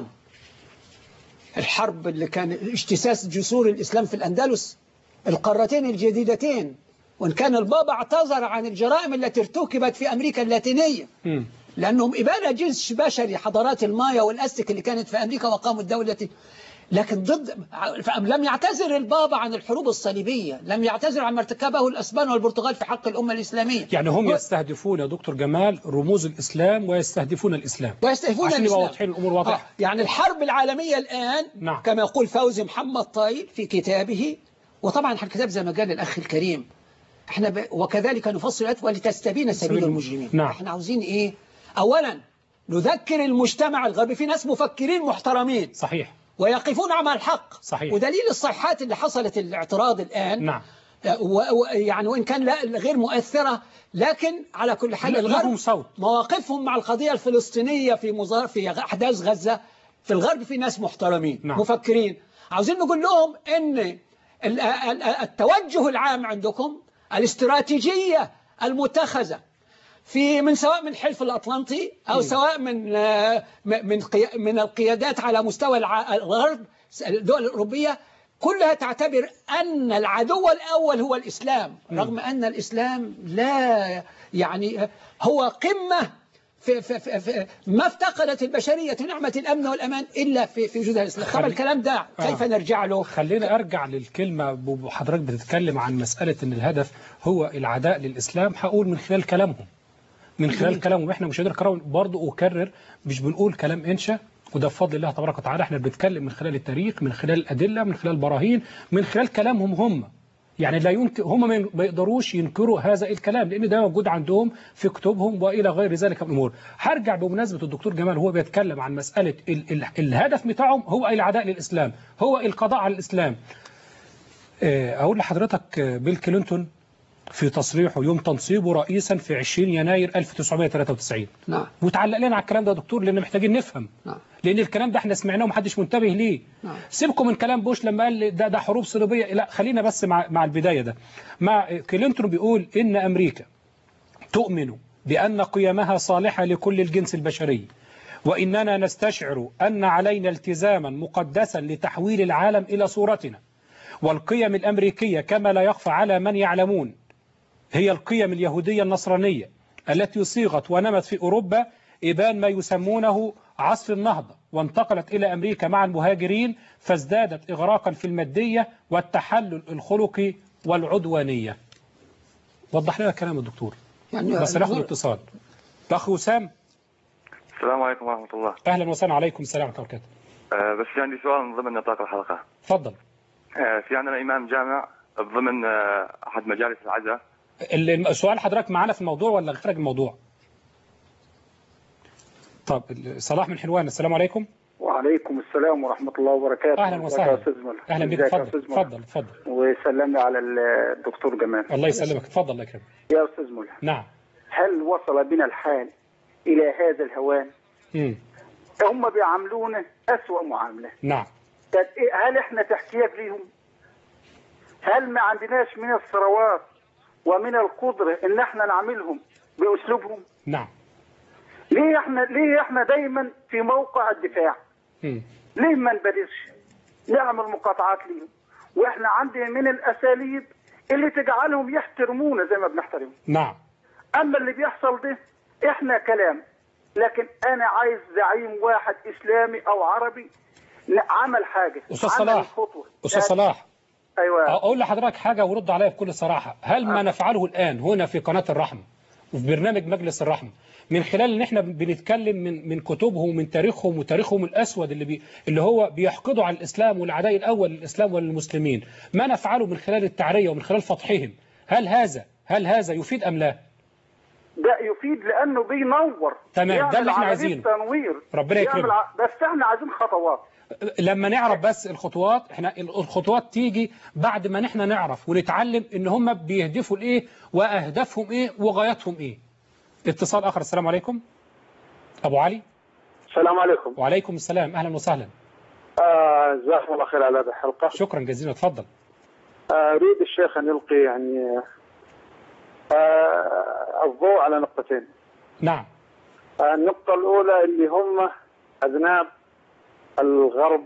الحرب اللي كان اجتساس جسور الإسلام في الأندلس القارتين الجديدتين وإن كان البابا اعتذر عن الجرائم التي ارتكبت في أمريكا اللاتينية مم. لأنهم إبادة جنس بشري حضارات المايا والأستك اللي كانت في أمريكا وقاموا الدولة لكن ضد لم يعتذر البابا عن الحروب الصليبية لم يعتذر عن ما ارتكبه الأسبان والبرتغال في حق الأمة الإسلامية يعني هم و- يستهدفون يا دكتور جمال رموز الإسلام ويستهدفون الإسلام ويستهدفون عشان يبقى الإسلام. واضحين الأمور واضحة آه، يعني الحرب العالمية الآن نعم. كما يقول فوزي محمد طايل في كتابه وطبعا الكتاب زي ما قال الأخ الكريم احنا ب... وكذلك نفصل الآيات ولتستبين سبيل المجرمين نعم. احنا عاوزين ايه اولا نذكر المجتمع الغربي في ناس مفكرين محترمين صحيح ويقفون مع الحق صحيح. ودليل الصيحات اللي حصلت الاعتراض الآن نعم و... و... يعني وإن كان لا غير مؤثرة لكن على كل حال لا- الغرب لهم صوت. مواقفهم مع القضية الفلسطينية في مظاهر في أحداث غزة في الغرب في ناس محترمين نعم. مفكرين عاوزين نقول لهم إن ال- ال- التوجه العام عندكم الاستراتيجيية المتخذة في من سواء من الحلف الأطلنطي أو سواء من آه، م- من قيا- من القيادات على مستوى الع- الغرب الدول الأوروبية كلها تعتبر أن العدو الأول هو الإسلام رغم أن الإسلام لا يعني هو قمة في في في في ما افتقدت البشرية نعمة الأمن والأمان إلا في في وجود الإسلام طبعا خلي- الكلام ده كيف آه. نرجع له خلينا أرجع للكلمة وحضرتك بتتكلم عن مسألة أن الهدف هو العداء للإسلام هقول من خلال كلامهم من خلال كلامهم احنا مشاهدينا الكرام برضه أكرر مش بنقول كلام إنشا وده بفضل الله تبارك وتعالى احنا بنتكلم من خلال التاريخ من خلال الأدلة من خلال البراهين من خلال كلامهم هم يعني لا يمكن هم ما ما يقدروش ينكروا هذا الكلام لان ده موجود عندهم في كتبهم والى غير ذلك من الامور هرجع بمناسبه الدكتور جمال هو بيتكلم عن مساله ال ال الهدف بتاعهم هو العداء للاسلام هو القضاء على الاسلام آه، اقول لحضرتك آه، بيل كلينتون في تصريحه يوم تنصيبه رئيسا في 20 يناير 1993 نعم وتعلق لنا على الكلام ده يا دكتور لان محتاجين نفهم نعم لان الكلام ده احنا سمعناه ومحدش منتبه ليه نعم. سيبكم من كلام بوش لما قال ده ده حروب صليبيه لا خلينا بس مع مع البدايه ده مع كلينتون بيقول ان امريكا تؤمن بان قيمها صالحه لكل الجنس البشري واننا نستشعر ان علينا التزاما مقدسا لتحويل العالم الى صورتنا والقيم الامريكيه كما لا يخفى على من يعلمون هي القيم اليهوديه النصرانيه التي صيغت ونمت في اوروبا ابان ما يسمونه عصر النهضه وانتقلت الى امريكا مع المهاجرين فازدادت اغراقا في الماديه والتحلل الخلقي والعدوانيه. وضح لنا كلام الدكتور يعني بس ناخد اتصال. الاخ وسام السلام عليكم ورحمة الله اهلا وسهلا عليكم السلام ورحمه الله وبركاته. آه بس في عندي سؤال من ضمن نطاق الحلقة اتفضل. آه في عندنا إمام جامع ضمن آه أحد مجالس العزاء ال- السؤال حضرتك معانا في الموضوع ولا خارج الموضوع؟ طب صلاح من حلوان السلام عليكم. وعليكم السلام ورحمة الله وبركاته اهلا ازيك يا وسهلا. أستاذ ملك اهلا بك ازيك يا اتفضل أستاذ ملك اتفضل اتفضل. وسلمنا على الدكتور جمال الله يسلمك اتفضل الله يكرمك. يا أستاذ ملك نعم. هل وصل بنا الحال إلى هذا الهوان مم. هم بيعاملونا أسوأ معاملة نعم. طب إيه- هل إحنا تحتياج ليهم هل ما عندناش من الثروات ومن القدرة إن إحنا نعملهم بأسلوبهم نعم. ليه إحنا ليه إحنا دايما في موقع الدفاع مم. ليه ما نبادرش نعمل مقاطعات ليهم واحنا عندنا من الاساليب اللي تجعلهم يحترمونا زي ما بنحترمهم نعم. اما اللي بيحصل ده احنا كلام لكن انا عايز زعيم واحد اسلامي او عربي ن- عمل حاجه أستاذ عمل صلاح. خطوه استاذ صلاح ايوه اقول لحضرتك حاجه ورد عليا بكل صراحه هل ما نفعله الان هنا في قناه الرحمه وفي برنامج مجلس الرحمه من خلال ان احنا بنتكلم من من كتبهم ومن تاريخهم وتاريخهم الاسود اللي بي اللي هو بيحقدوا على الاسلام والعداء الاول للاسلام وللمسلمين ما نفعله من خلال التعريه ومن خلال فتحهم هل هذا هل هذا يفيد ام لا ده يفيد لانه بينور تمام، ده يعمل اللي احنا عملية عايزينه. تنوير ربنا يعمل يكرمك. ع- بس احنا عايزين خطوات لما نعرف بس الخطوات احنا الخطوات تيجي بعد ما نحن نعرف ونتعلم ان هم بيهدفوا لايه واهدافهم ايه وغاياتهم ايه اتصال اخر السلام عليكم ابو علي السلام عليكم وعليكم السلام اهلا وسهلا آه، جزاكم الله خير على هذه الحلقة شكرا جزيلا اتفضل آه، أريد الشيخ أن يلقي يعني آه، الضوء على نقطتين نعم آه، النقطة الأولى اللي هم أذناب الغرب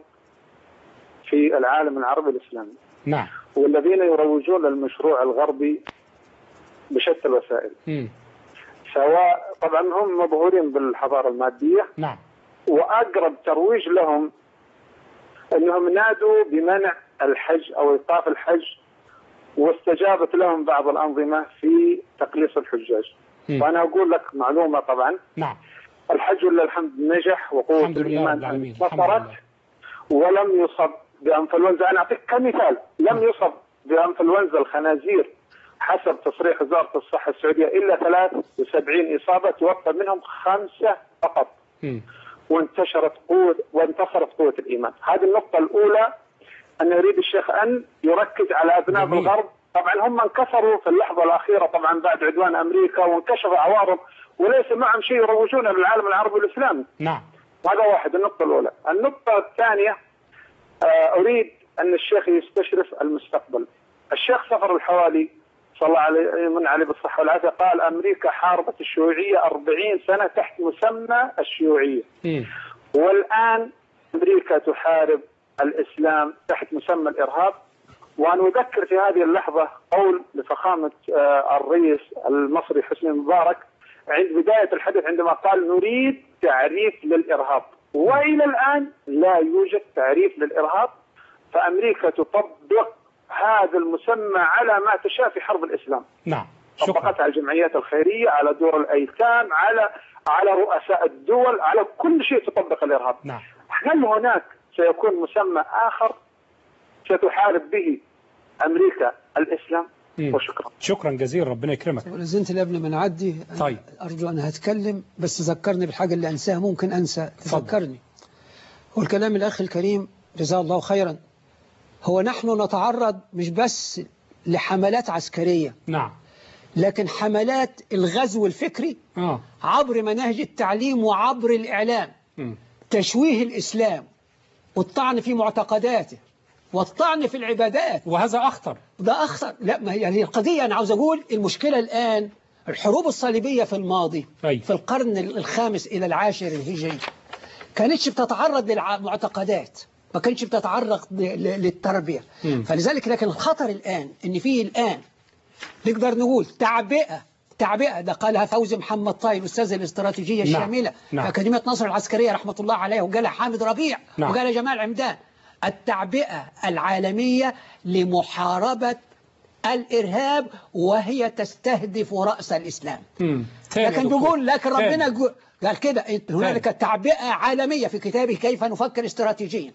في العالم العربي الإسلامي نعم والذين يروجون للمشروع الغربي بشتى الوسائل مم. سواء طبعا هم مبهورين بالحضارة المادية نعم وأقرب ترويج لهم أنهم نادوا بمنع الحج أو إيقاف الحج واستجابت لهم بعض الأنظمة في تقليص الحجاج مم. وأنا أقول لك معلومة طبعا نعم الحج لله الحمد نجح وقوة الحمد لله رب الإيمان العالمين الحمد انتصرت لله ولم يصب بانفلونزا انا اعطيك كمثال لم يصب بانفلونزا الخنازير حسب تصريح وزاره الصحه السعوديه الا 73 اصابه توفى منهم خمسه فقط مم. وانتشرت قوه وانتصرت قوه الايمان هذه النقطه الاولى ان يريد الشيخ ان يركز على ابناء جميل. الغرب طبعا هم انكسروا في اللحظه الاخيره طبعا بعد عدوان امريكا وانكشف عوارض وليس معهم شيء يروجون للعالم العربي والاسلامي نعم هذا واحد النقطة الأولى النقطة الثانية آه، أريد أن الشيخ يستشرف المستقبل الشيخ سفر الحوالي صلى الله عليه من عليه بالصحة والعافية قال أمريكا حاربت الشيوعية 40 سنة تحت مسمى الشيوعية مم. والآن أمريكا تحارب الإسلام تحت مسمى الإرهاب وأنا أذكر في هذه اللحظة قول لفخامة آه، الرئيس المصري حسني مبارك عند بداية الحدث عندما قال نريد تعريف للإرهاب وإلى الآن لا يوجد تعريف للإرهاب فأمريكا تطبق هذا المسمى على ما تشاء في حرب الإسلام نعم شكرا طبقت على الجمعيات الخيرية على دور الأيتام على على رؤساء الدول على كل شيء تطبق الإرهاب نعم هل هناك سيكون مسمى آخر ستحارب به أمريكا الإسلام مم. وشكرا شكرا جزيلا ربنا يكرمك ولازلت اللي قبل ما نعدي أنا طيب. أرجو أن هتكلم بس ذكرني بالحاجة اللي أنساها ممكن أنسى تذكرني هو الكلام الأخ الكريم جزاه الله خيرا هو نحن نتعرض مش بس لحملات عسكرية نعم لكن حملات الغزو الفكري اه عبر مناهج التعليم وعبر الإعلام مم. تشويه الإسلام والطعن في معتقداته والطعن في العبادات وهذا أخطر ده أخطر لا ما هي هي القضية أنا عاوز أقول المشكلة الآن الحروب الصليبية في الماضي أي. في القرن الخامس إلى العاشر الهجري كانتش بتتعرض للمعتقدات ما كانتش بتتعرض ل- ل- للتربية مم. فلذلك لكن الخطر الآن إن فيه الآن نقدر نقول تعبئة تعبئة ده قالها فوزي محمد طاي الأستاذ الاستراتيجية نعم. الشاملة نعم. في أكاديمية نصر العسكرية رحمة الله عليه وقالها حامد ربيع نعم. وقالها جمال عمدان التعبئة العالمية لمحاربة الإرهاب وهي تستهدف رأس الإسلام مم. تاني يا لكن دكتور. بيقول لكن ربنا تاني. جو- قال كده إنت- هنالك تعبئة عالمية في كتابه كيف نفكر استراتيجيا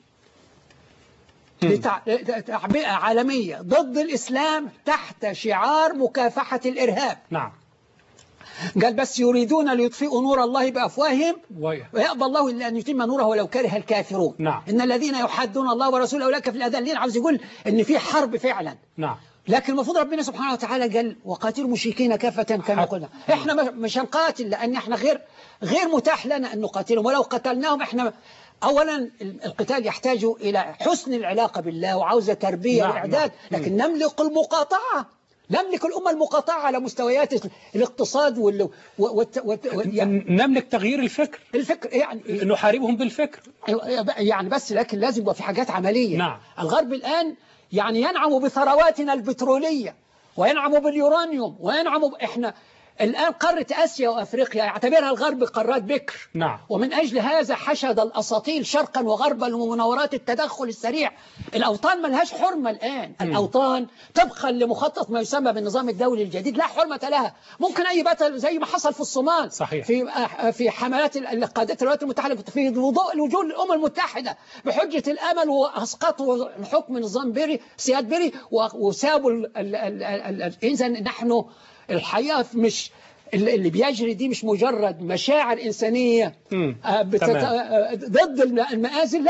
لتع- تعبئة عالمية ضد الإسلام تحت شعار مكافحة الإرهاب نعم قال بس يريدون ليطفئوا نور الله بأفواههم وي- ويأبى الله إلا أن يتم نوره ولو كره الكافرون نعم. إن الذين يحدون الله ورسوله أولئك في الأذلين عاوز يقول إن في حرب فعلا نعم لكن المفروض ربنا سبحانه وتعالى قال وقاتلوا المشركين كافة كما حتى- قلنا احنا مش- مش هنقاتل لان احنا غير غير متاح لنا ان نقاتلهم ولو قتلناهم احنا اولا القتال يحتاج الى حسن العلاقة بالله وعاوزة تربية نعم، واعداد نعم. لكن نملك المقاطعة نملك الأمة المقاطعة على مستويات الاقتصاد وال و- والت- والت- و- يعني نملك تغيير الفكر الفكر يعني نحاربهم بالفكر يعني بس لكن لازم يبقى في حاجات عملية نعم. الغرب الآن يعني ينعم بثرواتنا البترولية وينعم باليورانيوم وينعم ب... احنا الآن قارة آسيا وأفريقيا يعتبرها الغرب قارات بكر نعم ومن أجل هذا حشد الأساطيل شرقا وغربا ومناورات التدخل السريع الأوطان ملهاش حرمة الآن مم. الأوطان طبقا لمخطط ما يسمى بالنظام الدولي الجديد لا حرمة لها ممكن أي بطل زي ما حصل في الصومال صحيح. في في حملات ال- قادة الولايات المتحدة في وضوء وجود الأمم المتحدة بحجة الأمل وأسقطوا حكم نظام بيري سياد بيري و- وسابوا ال- ال- ال- ال- ال- إذا نحن الحقيقة مش اللي اللي بيجري دي مش مجرد مشاعر إنسانية مم. آه، بتت... تمام. آه، ضد الم- المآزل لا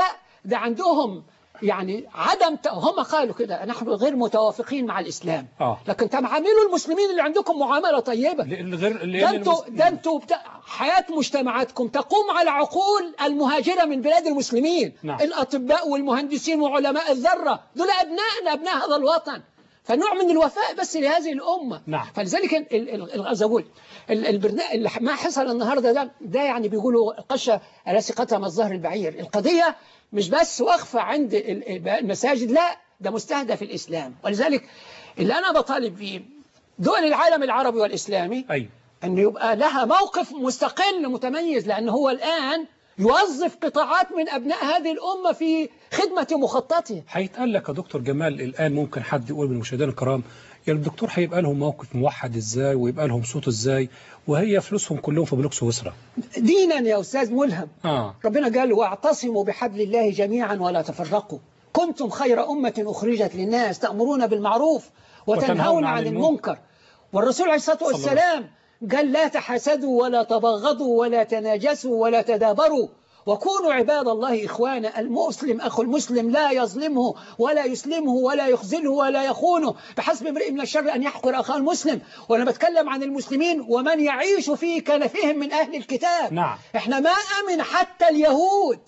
ده عندهم يعني عدم ت... هم قالوا كده نحن غير متوافقين مع الإسلام اه لكن تعاملوا المسلمين اللي عندكم معاملة طيبة الغير ده انتوا ده انتوا بتا... حياة مجتمعاتكم تقوم على عقول المهاجرة من بلاد المسلمين نعم. الأطباء والمهندسين وعلماء الذرة دول أبنائنا أبناء هذا الوطن فنوع من الوفاء بس لهذه الأمة نعم. فلذلك ال- ال- ال- عايز أقول ال- البرنامج اللي ما حصل النهاردة ده ده يعني بيقولوا قشة على ثقتها من الظهر البعير القضية مش بس واقفة عند ال- المساجد لا ده مستهدف الإسلام ولذلك اللي أنا بطالب فيه دول العالم العربي والإسلامي أيوة. أن يبقى لها موقف مستقل متميز لأن هو الآن يوظف قطاعات من أبناء هذه الأمة في خدمة مخططه هيتقال لك يا دكتور جمال الآن ممكن حد يقول من المشاهدين الكرام يعني الدكتور هيبقى لهم موقف موحد ازاي ويبقى لهم صوت ازاي وهي فلوسهم كلهم في بنوك سويسرا دينا يا أستاذ ملهم اه ربنا قال واعتصموا بحبل الله جميعا ولا تفرقوا كنتم خير أمة أخرجت للناس تأمرون بالمعروف وتنهون عن المنكر والرسول عليه الصلاة صلى الله والسلام قال لا تحسدوا ولا تبغضوا ولا تناجسوا ولا تدابروا وكونوا عباد الله إخوانا المسلم أخو المسلم لا يظلمه ولا يسلمه ولا يخذله ولا يخونه بحسب امرئ من الشر أن يحقر أخاه المسلم وأنا بتكلم عن المسلمين ومن يعيش في كنفهم من أهل الكتاب نعم احنا ما أمن حتى اليهود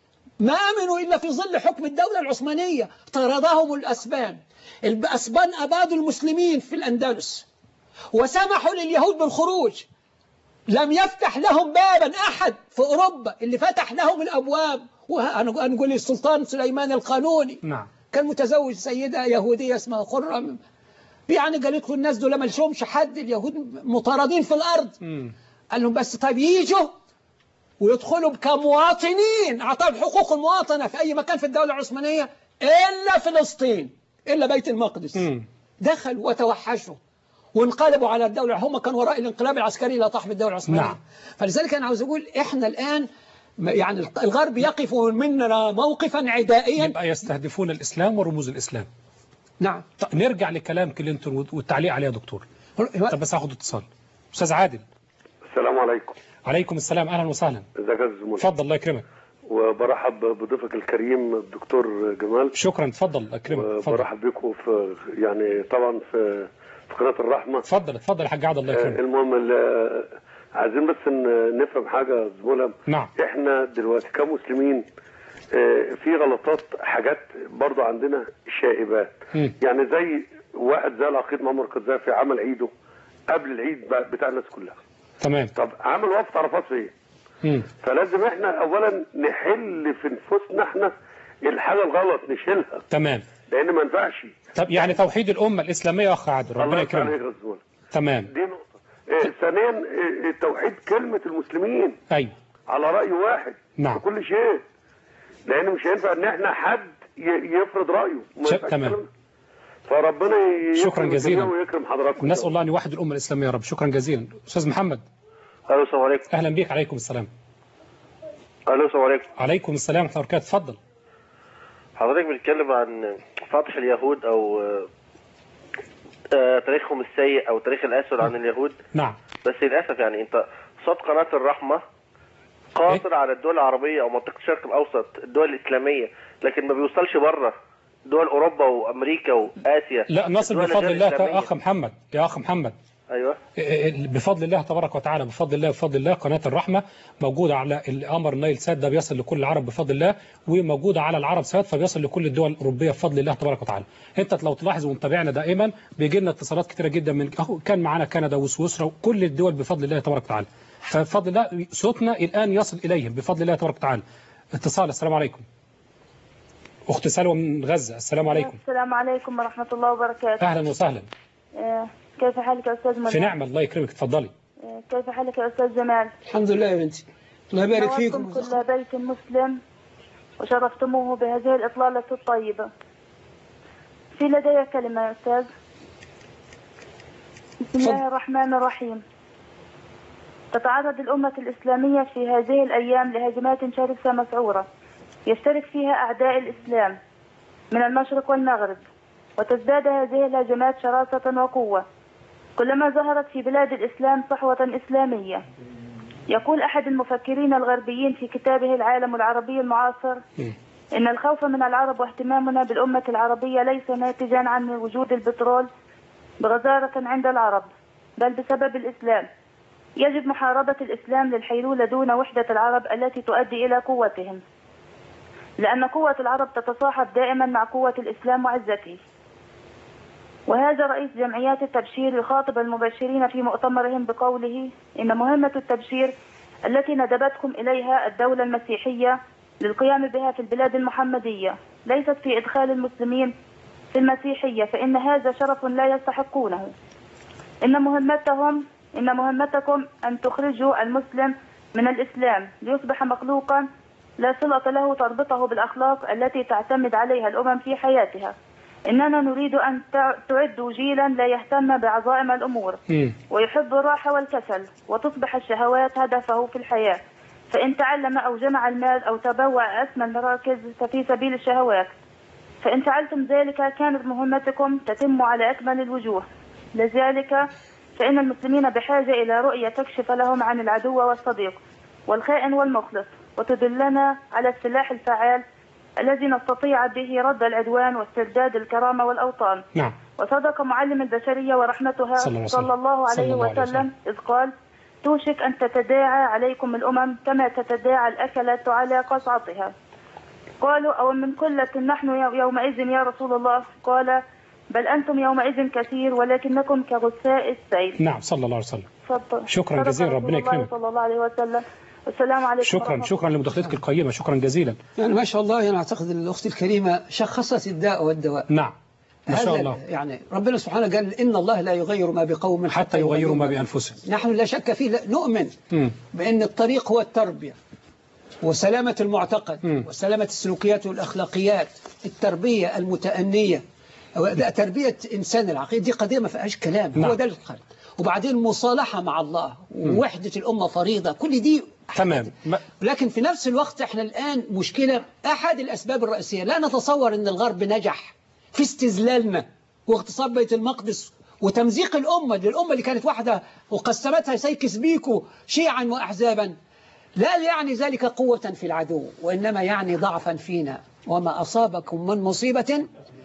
ما أمنوا إلا في ظل حكم الدولة العثمانية طردهم الأسبان الأسبان أبادوا المسلمين في الأندلس وسمحوا لليهود بالخروج لم يفتح لهم بابا أحد في أوروبا اللي فتح لهم الأبواب وهنقول السلطان سليمان القانوني نعم كان متزوج سيدة يهودية اسمها خرم يعني قالت له الناس دول ما لهمش حد اليهود مطاردين في الأرض مم. قال لهم بس طيب يجوا ويدخلوا كمواطنين أعطاهم حقوق المواطنة في أي مكان في الدولة العثمانية إلا فلسطين إلا بيت المقدس مم. دخلوا وتوحشوا وانقلبوا على الدولة هم كانوا وراء الانقلاب العسكري لا طاح بالدولة العثمانية نعم. فلذلك أنا عاوز أقول إحنا الآن م- يعني الغرب يقف مننا موقفا عدائيا يبقى يستهدفون الإسلام ورموز الإسلام نعم طب نرجع لكلام كلينتون والتعليق عليه يا دكتور طب بس هاخد اتصال أستاذ عادل السلام عليكم عليكم السلام أهلا وسهلا ازيك يا استاذ منى اتفضل الله يكرمك وبرحب بضيفك الكريم الدكتور جمال شكرا اتفضل اكرمك اتفضل وبرحب بكم في يعني طبعا في في قناه الرحمه اتفضل اتفضل يا حاج عادل الله آه، يكرمك المهم ال- عايزين بس ن- نفهم حاجه يا أستاذ ملهم نعم احنا دلوقتي كمسلمين آه، في غلطات حاجات برضو عندنا شائبات مم. يعني زي واحد زي العقيد معمر قذافي عمل عيده قبل العيد بقى بتاع الناس كلها تمام طب عمل وقفه عرفات فين مم. فلازم احنا اولا نحل في نفوسنا احنا الحاجه الغلط نشيلها تمام لان ما ينفعش طب يعني توحيد الأمة الإسلامية يا أخ عادل ربنا الله يفتح عليك يكرمك يا أستاذ مولى. تمام دي نقطه اه، ثانيا اه، توحيد كلمه المسلمين أيوه على راي واحد نعم. في كل شيء لان مش هينفع ان احنا حد ي- يفرض رايه ما ش- ينفعش تمام. الكلام ده. فربنا ي- شكرا يكرم جزيلا. الجميع ويكرم حضراتكم نسأل الله أن يوحد الأمة الإسلامية يا رب شكرا جزيلا أستاذ محمد الو السلام عليكم أهلا بيك عليكم السلام الو السلام عليكم عليكم السلام ورحمة الله وبركاته اتفضل حضرتك بتتكلم عن فتح اليهود او آه، آه، تاريخهم السيء او تاريخ الاسود عن اليهود نعم بس للاسف يعني انت صوت قناه الرحمه قاصر على الدول العربيه او منطقه الشرق الاوسط الدول الاسلاميه لكن ما بيوصلش بره دول اوروبا وامريكا واسيا لا نصل الدول بفضل غير الله الإسلامية. يا أخ محمد يا أخ محمد ايوه بفضل الله تبارك وتعالى بفضل الله بفضل الله قناة الرحمة موجودة على القمر نايل سات ده بيصل لكل العرب بفضل الله وموجودة على العرب سات فبيصل لكل الدول الأوروبية بفضل الله تبارك وتعالى انت لو تلاحظ ومتابعنا دائما بيجي لنا اتصالات كتيرة جدا من أهو كان معانا كندا وسويسرا وكل الدول بفضل الله تبارك وتعالى فبفضل الله صوتنا الآن يصل إليهم بفضل الله تبارك وتعالى اتصال السلام عليكم أخت سلوى من غزة السلام عليكم السلام عليكم ورحمة الله وبركاته أهلا وسهلا آه، كيف حالك يا أستاذ منى في نعمة الله يكرمك اتفضلي آه، كيف حالك يا أستاذ جمال الحمد لله يا بنتي الله يبارك فيكم نورتم كل بيت مسلم وشرفتموه بهذه الإطلالة الطيبة في لدي كلمة يا أستاذ بسم الله الرحمن الرحيم تتعرض الأمة الإسلامية في هذه الأيام لهجمات شرسة مسعورة يشترك فيها أعداء الإسلام من المشرق والمغرب وتزداد هذه الهجمات شراسة وقوة كلما ظهرت في بلاد الإسلام صحوة إسلامية يقول أحد المفكرين الغربيين في كتابه العالم العربي المعاصر إن الخوف من العرب واهتمامنا بالأمة العربية ليس ناتجا عن وجود البترول بغزارة عند العرب بل بسبب الإسلام يجب محاربة الإسلام للحيلولة دون وحدة العرب التي تؤدي إلى قوتهم لأن قوة العرب تتصاحب دائما مع قوة الإسلام وعزته وهذا رئيس جمعيات التبشير يخاطب المبشرين في مؤتمرهم بقوله إن مهمة التبشير التي ندبتكم إليها الدولة المسيحية للقيام بها في البلاد المحمدية ليست في إدخال المسلمين في المسيحية فإن هذا شرف لا يستحقونه إن مهمتهم إن مهمتكم أن تخرجوا المسلم من الإسلام ليصبح مخلوقا لا صلة له تربطه بالأخلاق التي تعتمد عليها الأمم في حياتها إننا نريد أن تع- تعدوا جيلا لا يهتم بعظائم الأمور ويحب الراحة والكسل وتصبح الشهوات هدفه في الحياة فإن تعلم أو جمع المال أو تبوأ أسمى المراكز ففي سبيل الشهوات فإن فعلتم ذلك كانت مهمتكم تتم على أكمل الوجوه لذلك فإن المسلمين بحاجة إلى رؤية تكشف لهم عن العدو والصديق والخائن والمخلص وتدلنا على السلاح الفعال الذي نستطيع به رد العدوان واسترداد الكرامة والأوطان نعم وصدق معلم البشرية ورحمتها صلى الله عليه وسلم. صلى الله صلى عليه الله عليه وسلم إذ قال توشك أن تتداعى عليكم الأمم كما تتداعى الأكلة على قصعتها قالوا أو من قلة نحن يومئذ يا رسول الله قال بل أنتم يومئذ كثير ولكنكم كغثاء السيل نعم صلى الله عليه وسلم تفضل. شكراً صدق جزيلاً، رسول ربنا الله يكرمك. صلى الله عليه وسلم السلام عليكم شكرا ورحمة شكرا لمداخلتك القيمة شكرا جزيلا يعني ما شاء الله أنا أعتقد أن الأخت الكريمة شخصت الداء والدواء نعم ما شاء هذا الله يعني ربنا سبحانه قال إن الله لا يغير ما بقوم حتى يغيروا ما بأنفسهم نحن لا شك فيه لا نؤمن مم. بأن الطريق هو التربية وسلامة المعتقد وسلامة السلوكيات والأخلاقيات التربية المتأنية ده تربية إنسان العقيد دي قضية ما فيهاش كلام هو نعم. ده الخير وبعدين مصالحة مع الله ووحدة الأمة فريضة كل دي تمام ما- لكن في نفس الوقت احنا الآن مشكلة أحد الأسباب الرئيسية لا نتصور أن الغرب نجح في استذلالنا واغتصاب بيت المقدس وتمزيق الأمة للأمة اللي كانت واحدة وقسمتها سيكس بيكو شيعا وأحزابا لا يعني ذلك قوة في العدو وإنما يعني ضعفا فينا وما أصابكم من مصيبة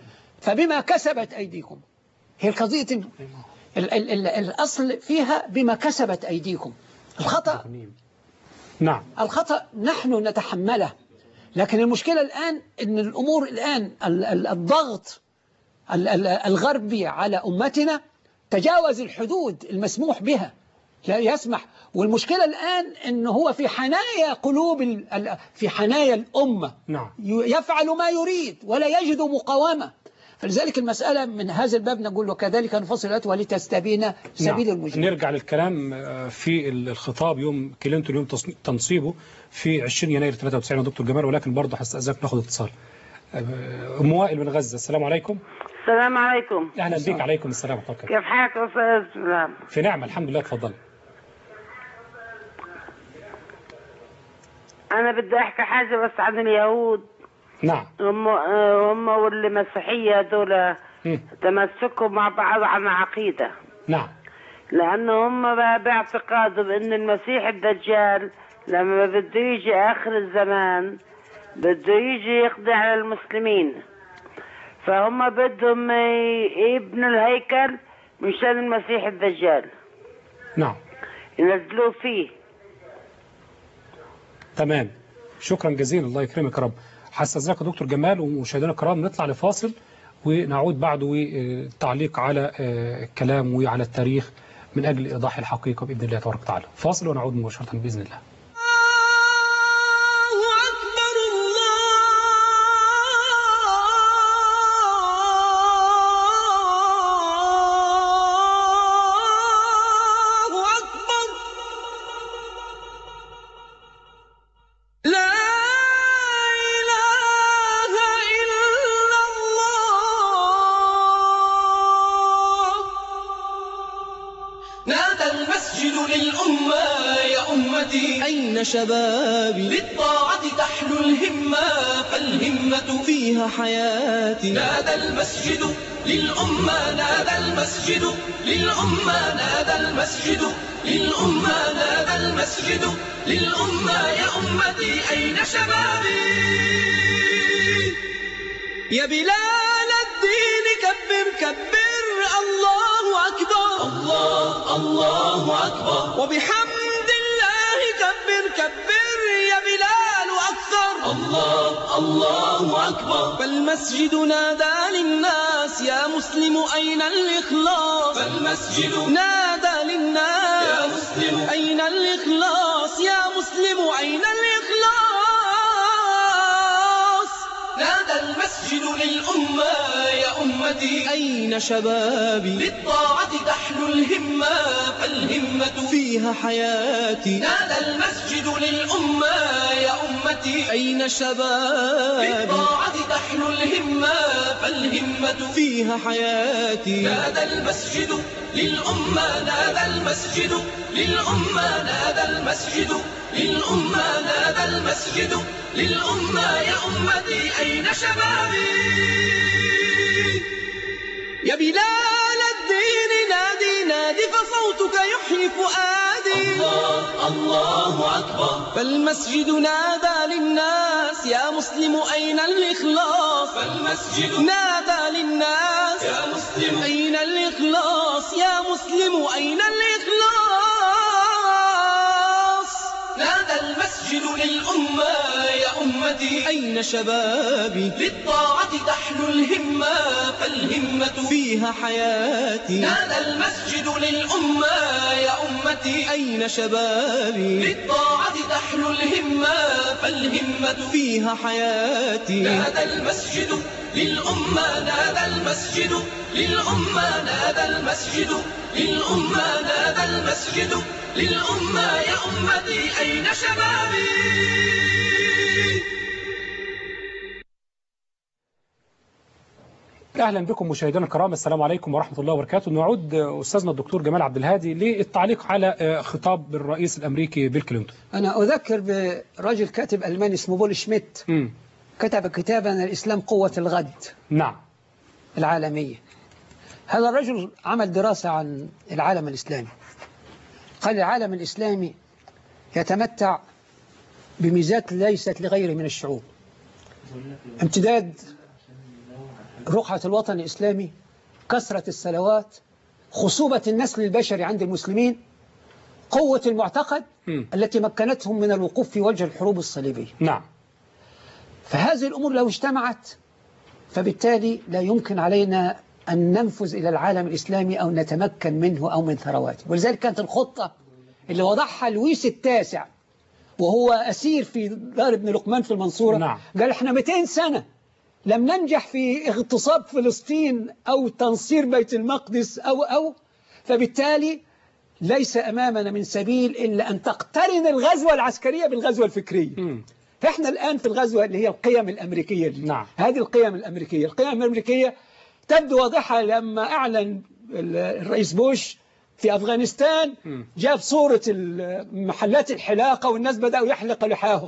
فبما كسبت أيديكم هي القضية ال ال ال الأصل فيها بما كسبت أيديكم الخطأ نعم الخطأ نحن نتحمله لكن المشكلة الآن أن الأمور الآن ال- ال- الضغط ال- ال- الغربي على أمتنا تجاوز الحدود المسموح بها لا يسمح والمشكلة الآن أنه هو في حنايا قلوب ال- ال- في حنايا الأمة نعم ي- يفعل ما يريد ولا يجد مقاومة فلذلك المسألة من هذا الباب نقول وكذلك نفصل الآيات ولتستبين سبيل نعم. المجرمين نرجع للكلام آه، في الخطاب يوم كلينتون يوم تصني- تنصيبه في 20 يناير 93 يا دكتور جمال ولكن برضه هستأذنك ناخد اتصال آه، ام وائل من غزة السلام عليكم السلام عليكم اهلا بك عليكم السلام ورحمة الله كيف حالك يا استاذ سلام في نعمة الحمد لله اتفضل انا بدي احكي حاجه بس عن اليهود نعم هم هم والمسيحيه دول مم. تمسكوا مع بعض عن عقيده نعم لأن هم بقى باعتقادهم إن المسيح الدجال لما بده يجي آخر الزمان بده يجي يقضي على المسلمين فهم بدهم ي- يبنوا الهيكل مشان المسيح الدجال نعم ينزلوه فيه تمام شكرا جزيلا الله يكرمك يا رب هستأذنك يا دكتور جمال ومشاهدينا الكرام نطلع لفاصل ونعود بعده والتعليق على آه، الكلام وعلى التاريخ من أجل إيضاح الحقيقة بإذن الله تبارك وتعالى فاصل ونعود مباشرة بإذن الله لا إله إلا الله نادى المسجد للأمة يا أمتي أين شبابي للطاعة تحلو الهمة فالهمة فيها حياتي نادى المسجد للأمة نادى المسجد للأمة نادى المسجد للأمة نادى المسجد للأمة يا أمتي أين شبابي يا بلال الدين كبر كبر الله أكبر الله الله أكبر وبحمد الله كبر كبر يا بلال أكثر الله الله أكبر فالمسجد نادى للناس يا مسلم أين الإخلاص فالمسجد نادى للناس يا مسلم أين الإخلاص يا مسلم أين الإخلاص نادى المسجد للأمة يا أمتي أين شبابي للطاعة تحلو الهمة فالهمة فيها حياتي نادى المسجد للأمة يا أمتي أين شبابي للطاعة تحلو الهمة فالهمة فيها حياتي نادى المسجد للأمة نادى المسجد للأمة نادى المسجد للأمة نادى المسجد للأمة يا أمتي أين شبابي يا بلال الدين نادي نادي فصوتك يحيي فؤادي الله الله أكبر فالمسجد نادى للناس يا مسلم أين الإخلاص فالمسجد نادى للناس يا مسلم أين الإخلاص يا مسلم أين الإخلاص نادى المسجد للأمة يا أمتي أين شبابي للطاعة تحلو الهمة فالهمة فيها حياتي نادى المسجد للأمة يا أمتي أين شبابي للطاعة تحلو الهمة فالهمة فيها حياتي نادى المسجد للأمة نادى المسجد للأمة نادى المسجد للأمة نادى المسجد للأمة يا أمتي أين شبابي اهلا بكم مشاهدينا الكرام السلام عليكم ورحمه الله وبركاته نعود استاذنا الدكتور جمال عبد الهادي للتعليق على خطاب الرئيس الامريكي بيل كلينتون أنا أذكر برجل كاتب ألماني اسمه بول شميت مم. كتب كتابا الإسلام قوة الغد نعم العالمية هذا الرجل عمل دراسة عن العالم الإسلامي قال العالم الإسلامي يتمتع بميزات ليست لغيره من الشعوب امتداد رقعة الوطن الإسلامي كثرة الصلوات خصوبة النسل البشري عند المسلمين قوة المعتقد مم. التي مكنتهم من الوقوف في وجه الحروب الصليبية نعم فهذه الأمور لو اجتمعت فبالتالي لا يمكن علينا أن ننفذ إلى العالم الإسلامي أو نتمكن منه أو من ثرواته ولذلك كانت الخطة اللي وضعها لويس التاسع وهو أسير في دار ابن لقمان في المنصورة نعم. قال احنا 200 سنة لم ننجح في اغتصاب فلسطين أو تنصير بيت المقدس أو أو فبالتالي ليس أمامنا من سبيل إلا أن تقترن الغزوة العسكرية بالغزوة الفكرية مم. فإحنا الآن في الغزوة اللي هي القيم الأمريكية دي. نعم. هذه القيم الأمريكية القيم الأمريكية تبدو واضحة لما أعلن ال- الرئيس بوش في أفغانستان مم. جاب صورة ال- محلات الحلاقة والناس بدأوا يحلق لحاهم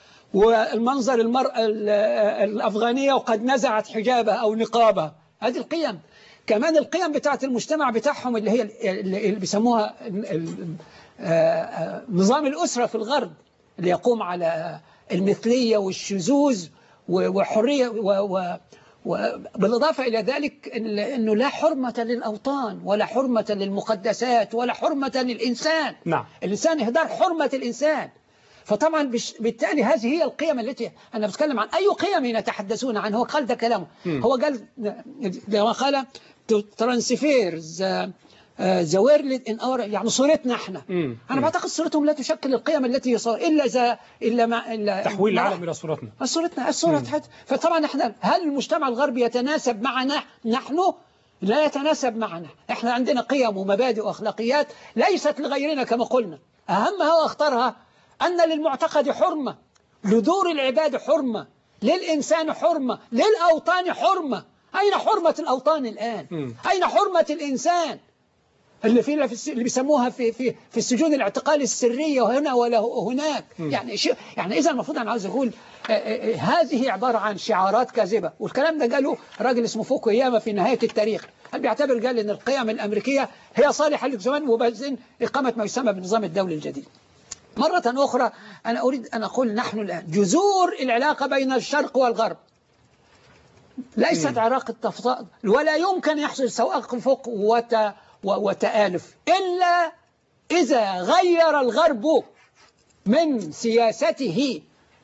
والمنظر المرأة ال- الأفغانية وقد نزعت حجابها أو نقابها هذه القيم كمان القيم بتاعت المجتمع بتاعهم اللي هي اللي اللي بيسموها ال- ال- آه، آه، نظام الأسرة في الغرب اللي يقوم على المثلية والشذوذ و- وحرية و- و- وبالإضافة إلى ذلك إن- أنه لا حرمة للأوطان ولا حرمة للمقدسات ولا حرمة للإنسان نعم الإنسان إهدار حرمة الإنسان فطبعا بش- بالتالي هذه هي القيم التي أنا بتكلم عن أي قيم يتحدثون عنها هو قال ده كلامه مم. هو قال لما قال ترانسفير ذا ويرلد ان اور يعني صورتنا احنا مم. انا بعتقد صورتهم لا تشكل القيم التي يصور الا اذا الا مع الا تحويل مع- العالم الى صورتنا صورتنا الصورة مم. حتى فطبعا احنا هل المجتمع الغربي يتناسب معنا نحن لا يتناسب معنا احنا عندنا قيم ومبادئ واخلاقيات ليست لغيرنا كما قلنا اهمها واخطرها ان للمعتقد حرمة لدور العباد حرمة للإنسان حرمة للأوطان حرمة أين حرمة الأوطان الآن مم. أين حرمة الإنسان اللي في اللي في الس- اللي بيسموها في في في السجون الاعتقال السريه وهنا ولا هناك مم. يعني شيء يعني اذا المفروض انا عاوز اقول آه، آه، آه، هذه عباره عن شعارات كاذبه والكلام ده قاله راجل اسمه فوكوياما في نهايه التاريخ هل بيعتبر قال ان القيم الامريكيه هي صالحه للزمان وبعدين اقامه ما يسمى بالنظام الدولي الجديد مرة أخرى أنا أريد أن أقول نحن الآن جذور العلاقة بين الشرق والغرب ليست عراق التفضيل ولا يمكن يحصل توافق وت و- وتآلف إلا إذا غير الغرب من سياسته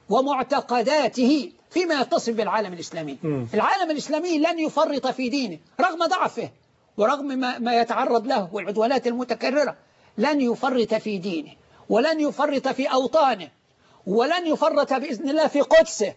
ومعتقداته فيما يتصل بالعالم الإسلامي مم. العالم الإسلامي لن يفرط في دينه رغم ضعفه ورغم ما, ما يتعرض له والعدوانات المتكررة لن يفرط في دينه ولن يفرط في أوطانه ولن يفرط بإذن الله في قدسه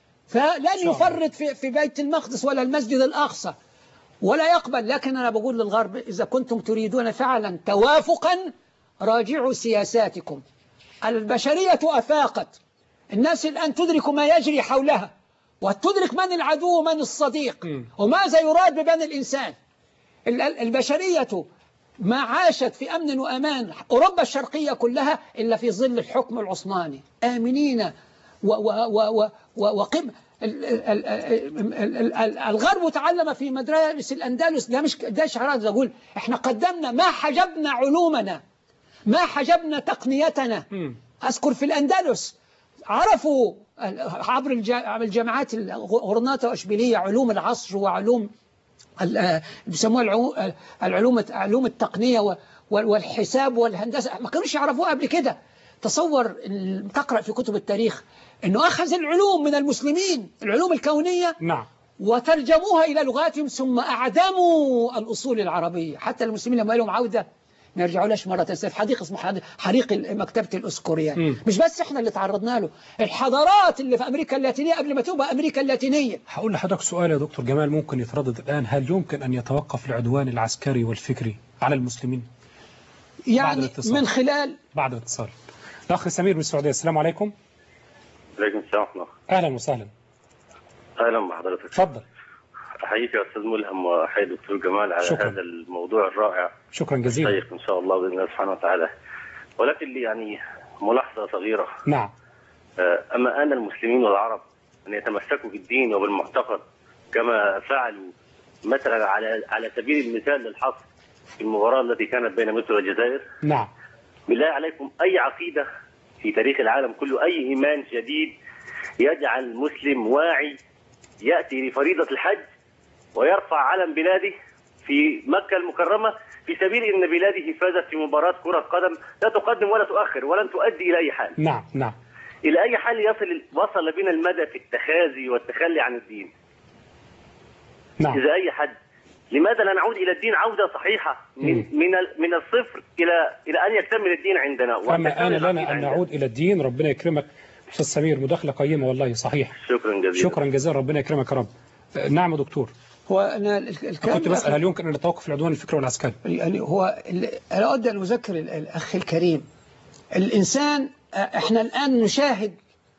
فلن يفرط في, في بيت المقدس ولا المسجد الأقصى ولا يقبل لكن أنا بقول للغرب إذا كنتم تريدون فعلا توافقا راجعوا سياساتكم البشرية أفاقت الناس الآن تدرك ما يجري حولها وتدرك من العدو ومن الصديق وماذا يراد ببني الإنسان ال- ال- البشرية ما عاشت في أمن وأمان أوروبا الشرقية كلها إلا في ظل الحكم العثماني آمنين و و و و و وقم ال- ال- ال- ال- ال- ال- الغرب تعلم في مدارس الأندلس ده مش ده شعارات أقول إحنا قدمنا ما حجبنا علومنا ما حجبنا تقنيتنا أذكر في الأندلس عرفوا عبر الجا- عبر الجامعات غرناطة وأشبيلية علوم العصر وعلوم ال- آه، بيسموها العو- آه، العلوم علوم التقنية و- وال- والحساب والهندسة ما كانوش يعرفوها قبل كده تصور ال- تقرأ في كتب التاريخ أنه أخذ العلوم من المسلمين العلوم الكونية نعم وترجموها إلى لغاتهم ثم أعدموا الأصول العربية حتى المسلمين لما لهم عودة ما يرجعولهاش مرة ثانية في حديقة اسمه حد- حريق مكتبة الأسكوريان مم. مش بس احنا اللي تعرضنا له الحضارات اللي في أمريكا اللاتينية قبل ما تبقى أمريكا اللاتينية هقول لحضرتك سؤال يا دكتور جمال ممكن يتردد الآن هل يمكن أن يتوقف العدوان العسكري والفكري على المسلمين يعني الاتصال. من خلال بعد الاتصال الأخ سمير من السعودية السلام عليكم عليكم السلام ورحمة الله أهلا وسهلا أهلا بحضرتك اتفضل أحييك يا أستاذ ملهم وأحيي دكتور جمال على شكرا. هذا الموضوع الرائع شكرا جزيلا شيق إن شاء الله بإذن الله سبحانه وتعالى ولكن لي يعني ملاحظة صغيرة نعم آه، أما أن المسلمين والعرب أن يتمسكوا بالدين وبالمعتقد كما فعلوا مثلا على على سبيل المثال للحصر في المباراة التي كانت بين مصر والجزائر نعم بالله عليكم أي عقيدة في تاريخ العالم كله أي إيمان جديد يجعل المسلم واعي يأتي لفريضة الحج ويرفع علم بلاده في مكة المكرمة في سبيل أن بلاده فازت في مباراة كرة قدم لا تقدم ولا تؤخر ولن تؤدي إلى أي حال نعم نعم إلى أي حال يصل وصل بنا المدى في التخاذي والتخلي عن الدين نعم. إذا أي حد لماذا لا نعود إلى الدين عودة صحيحة من من ال- من الصفر إلى إلى أن يكتمل الدين عندنا وأن فما تكتمل آن العقيدة لنا أن عندنا. نعود إلى الدين ربنا يكرمك أستاذ سمير مداخلة قيمة والله صحيح شكرا جزيلا شكرا جزيلا ربنا يكرمك يا رب آه، نعم يا دكتور هو أنا ال- الكلام كنت ده بسأل هل يمكن أن يتوقف العدوان الفكري والعسكري يعني هو ال- أنا أود أن أذكر ال- الأخ الكريم الإنسان آه، إحنا الآن نشاهد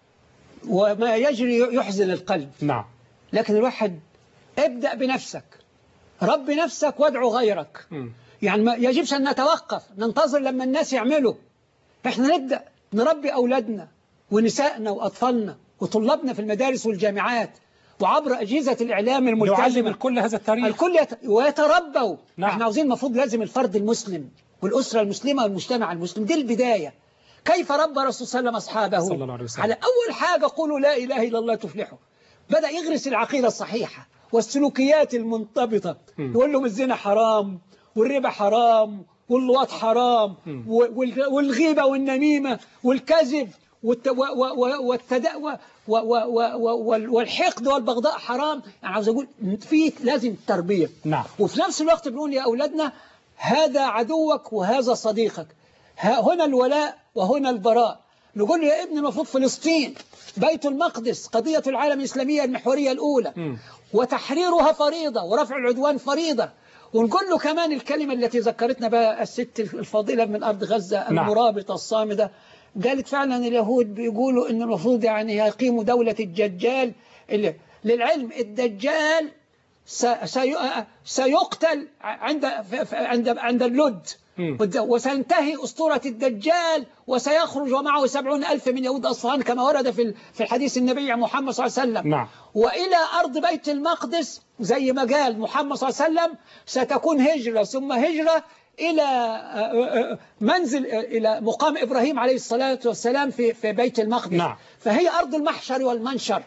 وما يجري يحزن القلب نعم لكن الواحد ابدأ بنفسك رب نفسك وادعو غيرك يعني ما يجبش أن نتوقف ننتظر لما الناس يعملوا احنا نبدأ نربي أولادنا ونسائنا وأطفالنا وطلابنا في المدارس والجامعات وعبر أجهزة الإعلام يعلم الملتزمة الكل هذا التاريخ الكل يت... ويتربوا نعم. احنا عاوزين المفروض لازم الفرد المسلم والأسرة المسلمة والمجتمع المسلم دي البداية كيف ربى الرسول صلى الله عليه وسلم أصحابه صلى الله عليه وسلم. على أول حاجة قولوا لا إله إلا الله تفلحوا بدأ يغرس العقيدة الصحيحة والسلوكيات المنضبطة يقول لهم الزنا حرام والربا حرام واللواط حرام وال- والغيبة والنميمة والكذب والت... و... و... و... والتدا... و... و... و... و... وال- والحقد والبغضاء حرام يعني عاوز أقول في لازم تربية نعم وفي نفس الوقت بنقول يا أولادنا هذا عدوك وهذا صديقك ها هنا الولاء وهنا البراء نقول له يا ابني المفروض فلسطين بيت المقدس قضية العالم الإسلامية المحورية الأولى وتحريرها فريضة ورفع العدوان فريضة ونقول له كمان الكلمة التي ذكرتنا بها الست الفاضلة من أرض غزة نعم. المرابطة الصامدة قالت فعلا اليهود بيقولوا إن المفروض يعني يقيموا دولة الدجال اللي للعلم الدجال س- سي- سيقتل عند ف- ف- عند عند اللد والد- وسينتهي أسطورة الدجال وسيخرج ومعه سبعون ألف من يهود أصفهان كما ورد في ال- في الحديث النبي عن محمد صلى الله عليه وسلم نعم وإلى أرض بيت المقدس زي ما قال محمد صلى الله عليه وسلم ستكون هجرة ثم هجرة إلى آه، آه، منزل آه، إلى مقام إبراهيم عليه الصلاة والسلام في في بيت المقدس نعم. فهي أرض المحشر والمنشر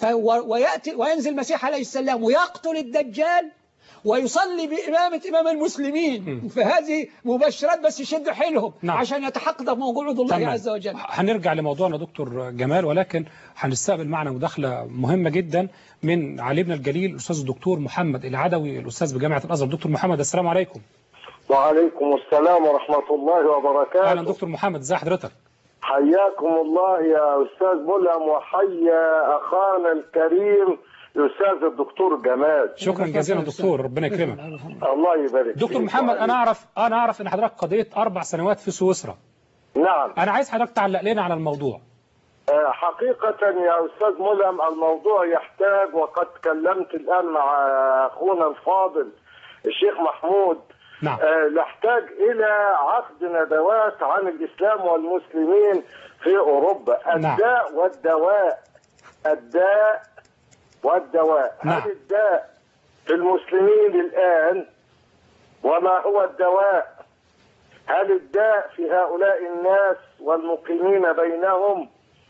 ف- و- ويأتي وينزل المسيح عليه السلام ويقتل الدجال ويصلي بإمامة إمام المسلمين فهذه مبشرات بس يشدوا حيلهم نعم. عشان يتحقق موعود الله تمام. عز وجل هنرجع لموضوعنا دكتور جمال ولكن هنستقبل معنا مداخلة مهمة جدا من علينا الجليل الأستاذ الدكتور محمد العدوي الأستاذ بجامعة الأزهر دكتور محمد السلام عليكم وعليكم السلام ورحمة الله وبركاته أهلا دكتور محمد ازي حضرتك حياكم الله يا أستاذ ملهم وحيا أخانا الكريم الأستاذ الدكتور جمال شكرا جزيلا دكتور ربنا يكرمك الله يبارك دكتور فيك محمد وعليك. أنا أعرف أنا أعرف إن حضرتك قضيت أربع سنوات في سويسرا نعم أنا عايز حضرتك تعلق لنا على الموضوع آه، حقيقة يا أستاذ ملهم الموضوع يحتاج وقد تكلمت الآن مع أخونا الفاضل الشيخ محمود نعم. آه، نحتاج إلى عقد ندوات عن الإسلام والمسلمين في أوروبا نعم. الداء والدواء الداء والدواء نعم. هل الداء في المسلمين الآن وما هو الدواء هل الداء في هؤلاء الناس والمقيمين بينهم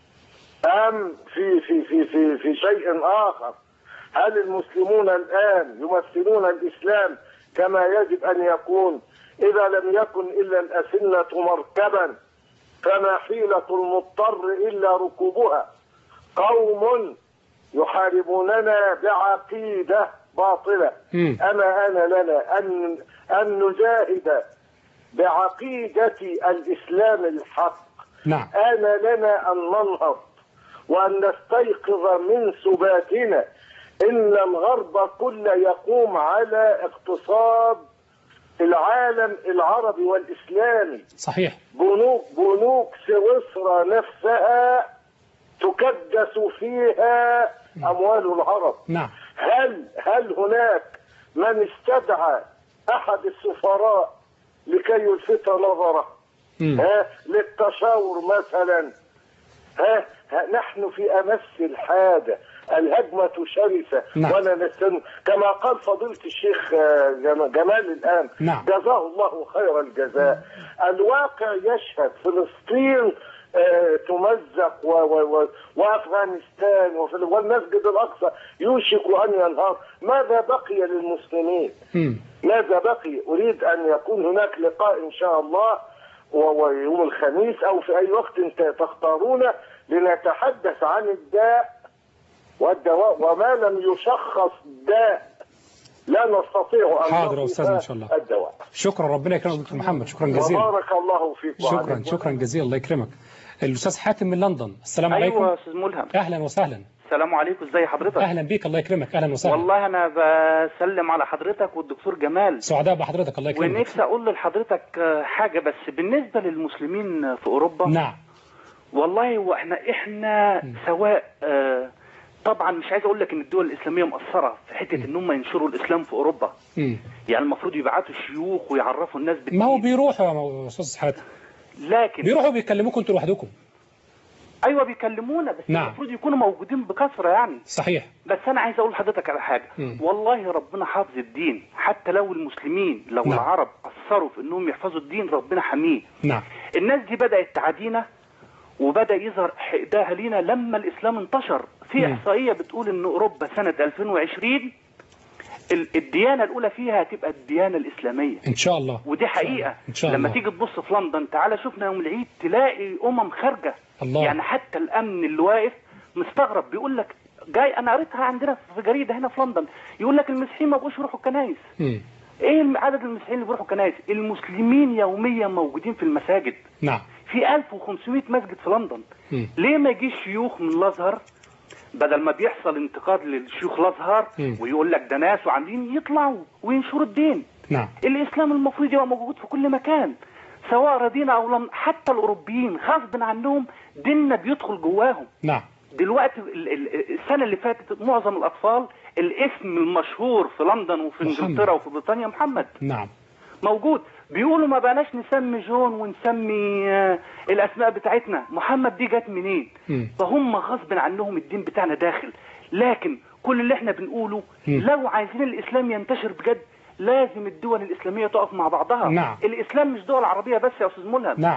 أم في في في في في شيء آخر هل المسلمون الآن يمثلون الإسلام كما يجب أن يكون إذا لم يكن إلا الأسنة مركبا فما حيلة المضطر إلا ركوبها قوم يحاربوننا بعقيدة باطلة مم. أما أنا لنا أن أن نجاهد بعقيدة الإسلام الحق نعم آن لنا أن ننهض وأن نستيقظ من سباتنا إن الغرب كل يقوم على اقتصاد العالم العربي والإسلامي صحيح بنوك بنوك سويسرا نفسها تكدس فيها أموال العرب نعم هل هل هناك من استدعى أحد السفراء لكي يلفت نظره مم. ها للتشاور مثلا ها, ها نحن في امس الحاجه الهجمه شرسه نعم. ولا نستن كما قال فضيله الشيخ آه، جم- جمال الان نعم. جزاه الله خير الجزاء الواقع يشهد فلسطين آه، تمزق و و و وافغانستان وفي- والمسجد الاقصى يوشك ان ينهار ماذا بقي للمسلمين مم. ماذا بقي أريد أن يكون هناك لقاء إن شاء الله و- ويوم الخميس أو في أي وقت انت تختارون لنتحدث عن الداء والدواء وما لم يشخص داء لا نستطيع أن حاضر يا نصف أستاذ إن شاء الله. الدواء شكرا ربنا يكرمك دكتور محمد شكرا جزيلا وبارك الله فيك شكرا وعليكم. شكرا جزيلا الله يكرمك الأستاذ حاتم من لندن السلام عليكم ايوه يا استاذ ملهم أهلا وسهلا السلام عليكم ازي حضرتك أهلا بيك الله يكرمك أهلا وسهلا والله انا بسلم على حضرتك والدكتور جمال سعداء بحضرتك الله يكرمك ونفسي اقول لحضرتك آه، حاجه بس بالنسبه للمسلمين في اوروبا نعم والله واحنا احنا سواء آه، طبعا مش عايز اقول لك ان الدول الاسلاميه مقصره في حته ان هم ينشروا الاسلام في اوروبا مم. يعني المفروض يبعتوا شيوخ ويعرفوا الناس بالدين ما هو بيروحوا يا مو- أستاذ حاتم لكن بيروحوا بيكلموكم انتوا لوحدكم ايوه بيكلمونا بس نعم. المفروض يكونوا موجودين بكثره يعني صحيح بس انا عايز اقول لحضرتك على حاجه مم. والله ربنا حافظ الدين حتى لو المسلمين لو نعم. العرب اثروا في انهم يحفظوا الدين ربنا حميه نعم الناس دي بدات تعادينا وبدا يظهر حقدها لينا لما الاسلام انتشر في مم. احصائيه بتقول ان اوروبا سنه 2020 ال- الديانه الاولى فيها هتبقى الديانه الاسلاميه إن شاء الله ودي حقيقه إن شاء لما الله. تيجي تبص في لندن تعالى شفنا يوم العيد تلاقي امم خارجه الله. يعني حتى الامن اللي واقف مستغرب بيقول لك جاي انا قريتها عندنا في جريده هنا في لندن يقول لك المسيحيين ما بقوش يروحوا الكنايس مم. ايه الم- عدد المسيحيين اللي بيروحوا الكنايس المسلمين يوميا موجودين في المساجد نعم في 1500 مسجد في لندن مم. ليه ما يجيش شيوخ من الازهر بدل ما بيحصل انتقاد للشيوخ الازهر مم. ويقول لك ده ناس وعاملين يطلعوا وينشروا الدين نعم الاسلام المفروض يبقى موجود في كل مكان سواء رضينا او لم حتى الاوروبيين غصب عنهم ديننا بيدخل جواهم نعم دلوقتي ال- ال- السنه اللي فاتت معظم الاطفال الاسم المشهور في لندن وفي محمد. انجلترا وفي بريطانيا محمد نعم موجود بيقولوا ما بقناش نسمي جون ونسمي آه، الاسماء بتاعتنا محمد دي جت منين مم. فهم غصب عنهم الدين بتاعنا داخل لكن كل اللي احنا بنقوله مم. لو عايزين الاسلام ينتشر بجد لازم الدول الاسلاميه تقف مع بعضها نعم. الاسلام مش دول عربيه بس يا استاذ ملهم نعم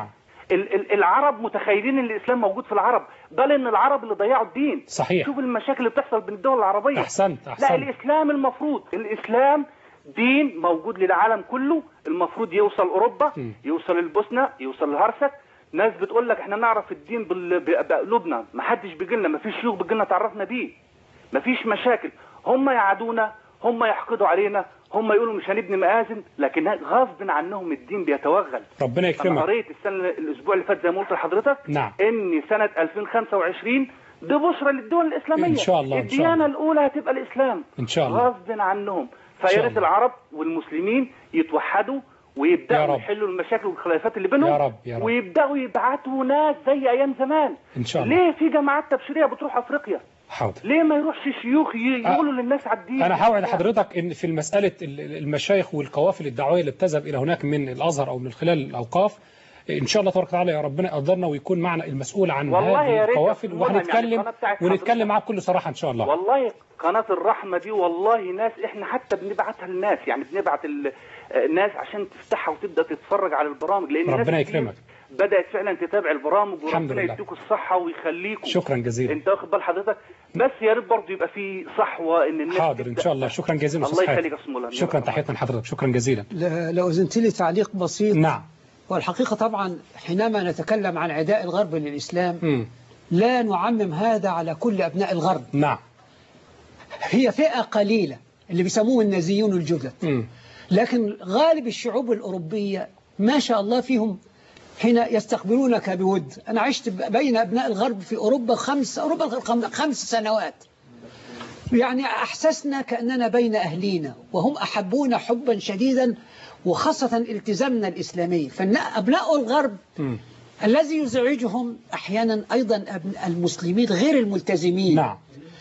ال- ال- العرب متخيلين ان الاسلام موجود في العرب بل ان العرب اللي ضيعوا الدين صحيح. شوف المشاكل اللي بتحصل بين الدول العربيه احسنت لا احسنت الاسلام المفروض الاسلام دين موجود للعالم كله المفروض يوصل اوروبا م. يوصل البوسنه يوصل الهرسك ناس بتقول لك احنا نعرف الدين بال- ب- بقلوبنا ما حدش بيجي لنا ما فيش شيوخ بيجي لنا تعرفنا بيه ما فيش مشاكل هم يعادونا هم يحقدوا علينا هم يقولوا مش هنبني مآذن لكن غصب عنهم الدين بيتوغل ربنا انا يكرمك قريت السنه الاسبوع اللي فات زي ما قلت لحضرتك نعم ان سنه 2025 دي بشرى للدول الاسلاميه إن شاء الله، إن شاء الديانه الله. الاولى هتبقى الاسلام ان شاء الله غصب عنهم شاء فيا ريت الله. العرب والمسلمين يتوحدوا يا ويبداوا رب. يحلوا المشاكل والخلافات اللي بينهم يا رب، يا رب. ويبداوا يبعتوا ناس زي ايام زمان ان شاء الله ليه في جماعات تبشيريه بتروح افريقيا حاضر ليه ما يروحش شيوخ ي- يقولوا للناس على الدين انا هوعد حضرتك ان في المساله ال- ال- المشايخ والقوافل الدعويه اللي بتذهب الى هناك من الازهر او من خلال الاوقاف ان شاء الله تبارك وتعالى يا ربنا يقدرنا ويكون معنا المسؤول عن والله هذه يا ريت القوافل يكون يعني وهنتكلم القناة بتاعت ونتكلم معاه بكل صراحه ان شاء الله والله قناة الرحمة دي والله ناس احنا حتى بنبعتها للناس يعني بنبعت ال- الناس عشان تفتحها وتبدا تتفرج على البرامج لان الناس ربنا كتير يكرمك بدات فعلا تتابع البرامج الحمد وربنا لله. يديكم الصحة ويخليكم شكرا جزيلا انت واخد بال حضرتك بس يا ريت برضه يبقى في صحوة ان الناس حاضر ان تبدأ- شاء الله شكرا جزيلا الله أستاذ يخليك حاتم. يا اسم الله شكرا تحياتنا لحضرتك شكرا جزيلا ل- لو أذنت لي تعليق بسيط نعم والحقيقة طبعا حينما نتكلم عن عداء الغرب للإسلام مم. لا نعمم هذا على كل أبناء الغرب نعم هي فئة قليلة اللي بيسموه النازيون الجدد مم. لكن غالب الشعوب الأوروبية ما شاء الله فيهم حين يستقبلونك بود أنا عشت بين أبناء الغرب في أوروبا خمس أوروبا خم- خمس سنوات يعني أحسسنا كأننا بين أهلينا وهم أحبونا حبا شديدا وخاصة التزامنا الإسلامي فأبناء الغرب مم. الذي يزعجهم أحيانا أيضا أبن- المسلمين غير الملتزمين نعم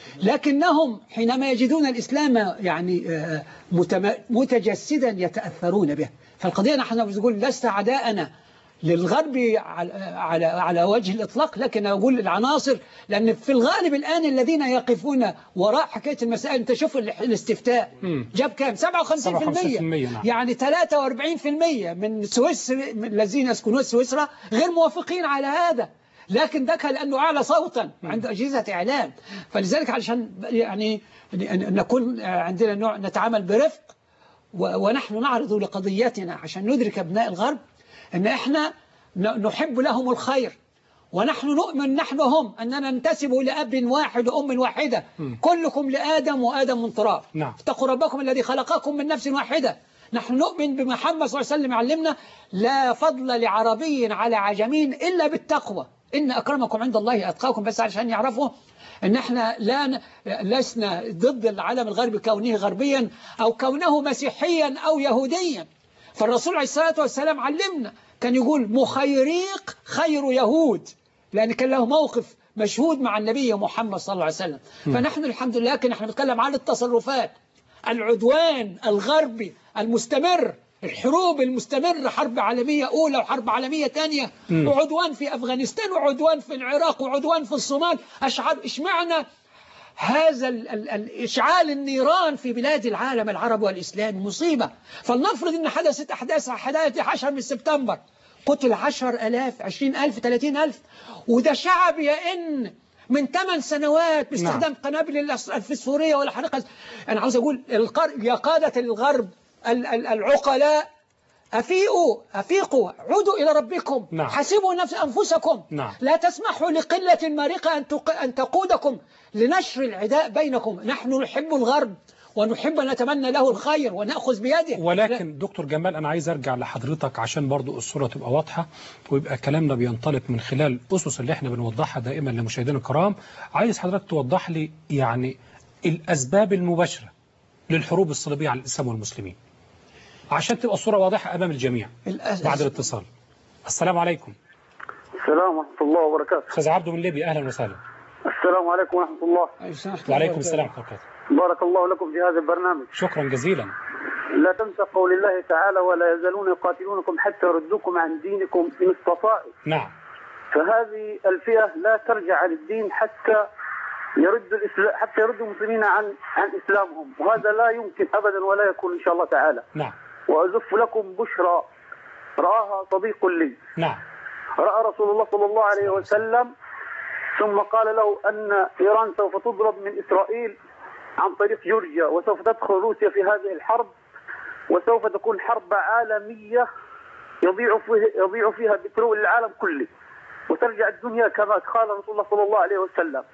لكنهم حينما يجدون الإسلام يعني آه، متم- متجسدا يتأثرون به فالقضية نحن نقول لست عداءنا للغرب على على على وجه الإطلاق لكن أقول العناصر لأن في الغالب الآن الذين يقفون وراء حكاية المسائل أنت شوف ال- الاستفتاء مم. جاب كام 57% 57% نعم. يعني 43% من سويسرا من الذين يسكنون سويسرا غير موافقين على هذا لكن ده كان لأنه أعلى صوتا عند أجهزة إعلام فلذلك علشان يعني ن- نكون عندنا نوع نتعامل برفق و- ونحن نعرض لقضيتنا عشان ندرك أبناء الغرب أن إحنا ن- نحب لهم الخير ونحن نؤمن نحن هم أننا ننتسب لأب واحد وأم واحدة مم. كلكم لآدم وآدم من تراب نعم اتقوا ربكم الذي خلقكم من نفس واحدة نحن نؤمن بمحمد صلى الله عليه وسلم علمنا لا فضل لعربي على عجمي إلا بالتقوى إن أكرمكم عند الله أتقاكم بس عشان يعرفوا ان احنا لا ن- لسنا ضد العالم الغربي كونه غربيا او كونه مسيحيا او يهوديا فالرسول عليه الصلاة والسلام علمنا كان يقول مخيريق خير يهود لأن كان له موقف مشهود مع النبي محمد صلى الله عليه وسلم م. فنحن الحمد لله لكن احنا بنتكلم عن التصرفات العدوان الغربي المستمر الحروب المستمرة حرب عالمية أولى وحرب عالمية ثانية م. وعدوان في أفغانستان وعدوان في العراق وعدوان في الصومال أشعر إشمعنا هذا ال ال الإشعال النيران في بلاد العالم العربي والإسلامي مصيبة فلنفرض أن حدثت أحداث حدث 10 من سبتمبر قتل 10000 20000 30000 وده شعب يئن من 8 سنوات باستخدام قنابل الأس- الفسفورية والحريقة أنا عاوز أقول القر... يا قادة الغرب ال- ال- العقلاء أفيقوا أفيقوا عودوا إلى ربكم نعم. حاسبوا نفس أنفسكم نعم. لا تسمحوا لقلة مارقة أن, تق... أن تقودكم لنشر العداء بينكم نحن نحب الغرب ونحب أن نتمنى له الخير ونأخذ بيده ولكن دكتور جمال أنا عايز أرجع لحضرتك عشان برضو الصورة تبقى واضحة ويبقى كلامنا بينطلق من خلال الأسس اللي احنا بنوضحها دائما لمشاهدينا الكرام عايز حضرتك توضح لي يعني الأسباب المباشرة للحروب الصليبية على الإسلام والمسلمين عشان تبقى الصورة واضحة أمام الجميع الأس- بعد الاتصال السلام عليكم السلام ورحمة الله وبركاته أستاذ عبده من ليبيا أهلا وسهلا السلام عليكم ورحمة الله وعليكم السلام ورحمة الله وبركاته بارك الله لكم في هذا البرنامج شكرا جزيلا لا تنسى قول الله تعالى ولا يزالون يقاتلونكم حتى يردوكم عن دينكم إن استطاعوا نعم فهذه الفئة لا ترجع عن الدين حتى يرد الإسلام حتى يرد المسلمين عن عن إسلامهم وهذا لا يمكن أبدا ولا يكون إن شاء الله تعالى نعم وأزف لكم بشرى رآها صديق لي نعم رأى رسول الله صلى الله عليه وسلم ثم قال له أن إيران سوف تضرب من إسرائيل عن طريق جورجيا وسوف تدخل روسيا في هذه الحرب وسوف تكون حرب عالمية يضيع فيها يضيع فيها بترول العالم كله وترجع الدنيا كما قال رسول الله صلى الله عليه وسلم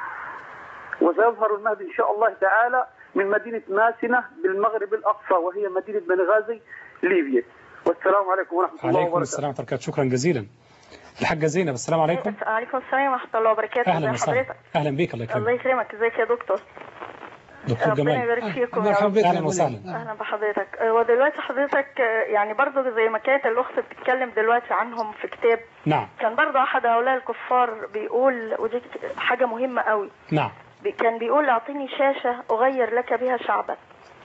وسيظهر المهدي إن شاء الله تعالى من مدينة ماسنة بالمغرب الأقصى وهي مدينة بنغازي ليبيا والسلام عليكم ورحمة الله عليكم وبركاته السلام ورحمة الله وبركاته شكرا جزيلا الحاجة زينب السلام عليكم عليكم السلام ورحمة الله وبركاته أهلا ازي وسهلا حضرتك أهلا بيك الله الله يكرمك يكرمك ازيك يا دكتور دكتور ربنا جمال يبارك فيكم يا مرحبا رب بك يا أهلا مولانا. وسهلا اهلا بحضرتك آه، ودلوقتي حضرتك آه، يعني برضه زي ما كانت الاخت بتتكلم دلوقتي عنهم في كتاب نعم كان برضه احد هؤلاء الكفار بيقول ودي حاجه مهمه قوي نعم بي- كان بيقول اعطيني شاشه اغير لك بها شعبا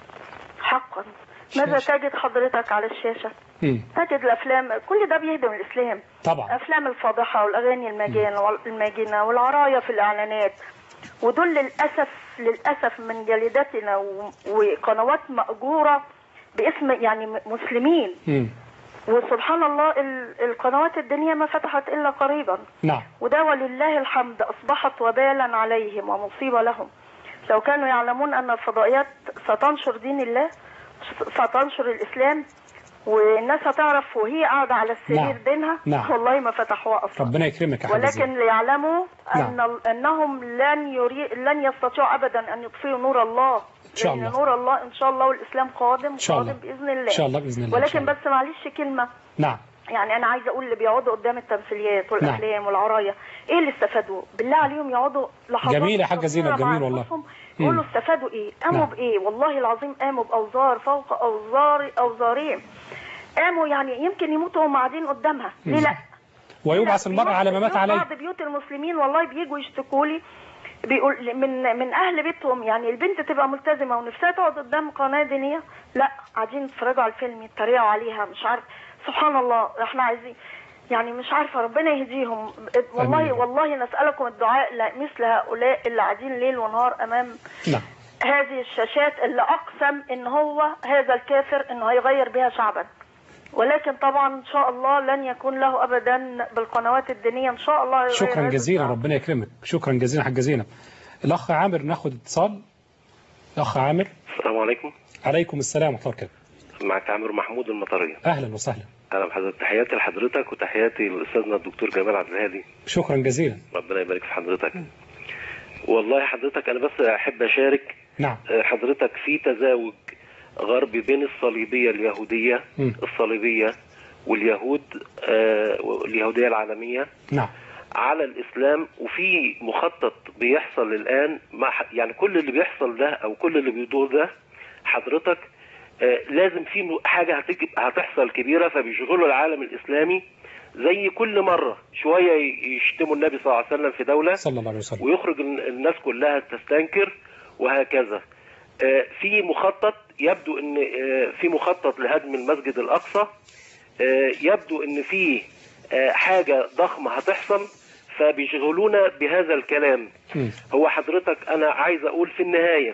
حقا ماذا تجد حضرتك على الشاشه مم. تجد الافلام كل ده بيهدم الاسلام طبعا افلام الفاضحه والاغاني المجانه الماجنه والعرايه في الاعلانات ودول للاسف للاسف من جلدتنا و- وقنوات ماجوره باسم يعني م- مسلمين مم. وسبحان الله ال- القنوات الدينيه ما فتحت الا قريبا نعم وده ولله الحمد اصبحت وبالا عليهم ومصيبه لهم لو كانوا يعلمون ان الفضائيات ستنشر دين الله ستنشر الاسلام والناس هتعرف وهي قاعده على السرير نعم. دينها نعم. والله ما فتحوها اصلا ربنا يكرمك يا حاجة ولكن زينب ليعلموا نعم. ان انهم لن يري... لن يستطيعوا ابدا ان يطفئوا نور الله إن شاء لأن الله. نور الله ان شاء الله والاسلام قادم إن شاء الله. قادم باذن الله إن شاء الله بإذن الله إن شاء ولكن الله. بس معلش كلمه نعم يعني انا عايزه اقول اللي بيقعدوا قدام التمثيليات والافلام والعرايه ايه اللي استفادوا بالله عليهم يقعدوا لحظات جميل يا حاجة قصيرة زينب مع جميل والله أنفسهم يقولوا مم. استفادوا ايه قاموا نعم. بايه والله العظيم قاموا باوزار فوق اوزار اوزارهم قاموا يعني يمكن يموتوا وهم قاعدين قدامها ليه مم. لا ويبعث المرء على ما مات بيوت عليه بعض بيوت المسلمين والله بيجوا يشتكوا لي بيقول من من اهل بيتهم يعني البنت تبقى ملتزمه ونفسها تقعد قدام قناه دينيه لا قاعدين يتفرجوا على الفيلم يتريقوا عليها مش عارف سبحان الله احنا عايزين يعني مش عارفه ربنا يهديهم والله آمين. والله نسالكم الدعاء لمثل هؤلاء اللي قاعدين ليل ونهار امام نعم هذه الشاشات اللي اقسم ان هو هذا الكافر انه هيغير بها شعبا ولكن طبعا ان شاء الله لن يكون له ابدا بالقنوات الدينيه ان شاء الله هيغير شكرا هذا جزيلا ربنا يكرمك شكرا جزيلا حاجة زينب الأخ عامر ناخد اتصال الأخ عامر السلام عليكم عليكم السلام ورحمة الله وبركاته معك عامر محمود المطرية أهلا وسهلا اهلا بحضرتك تحياتي لحضرتك وتحياتي لاستاذنا الدكتور جمال عبد الهادي شكرا جزيلا ربنا يبارك في حضرتك والله حضرتك انا بس احب اشارك نعم آه، حضرتك في تزاوج غربي بين الصليبيه اليهوديه مم. الصليبيه واليهود آه، واليهوديه العالميه نعم على الاسلام وفي مخطط بيحصل الان مع ح- يعني كل اللي بيحصل ده او كل اللي بيدور ده حضرتك آه، لازم في م- حاجه هتيجي هتحصل كبيره فبيشغلوا العالم الاسلامي زي كل مره شويه ي- يشتموا النبي صلى الله عليه وسلم في دوله صلى الله عليه وسلم ويخرج ال- الناس كلها تستنكر وهكذا آه، في مخطط يبدو ان آه، في مخطط لهدم المسجد الاقصى آه، يبدو ان في آه، حاجه ضخمه هتحصل فبيشغلونا بهذا الكلام مم. هو حضرتك انا عايز اقول في النهايه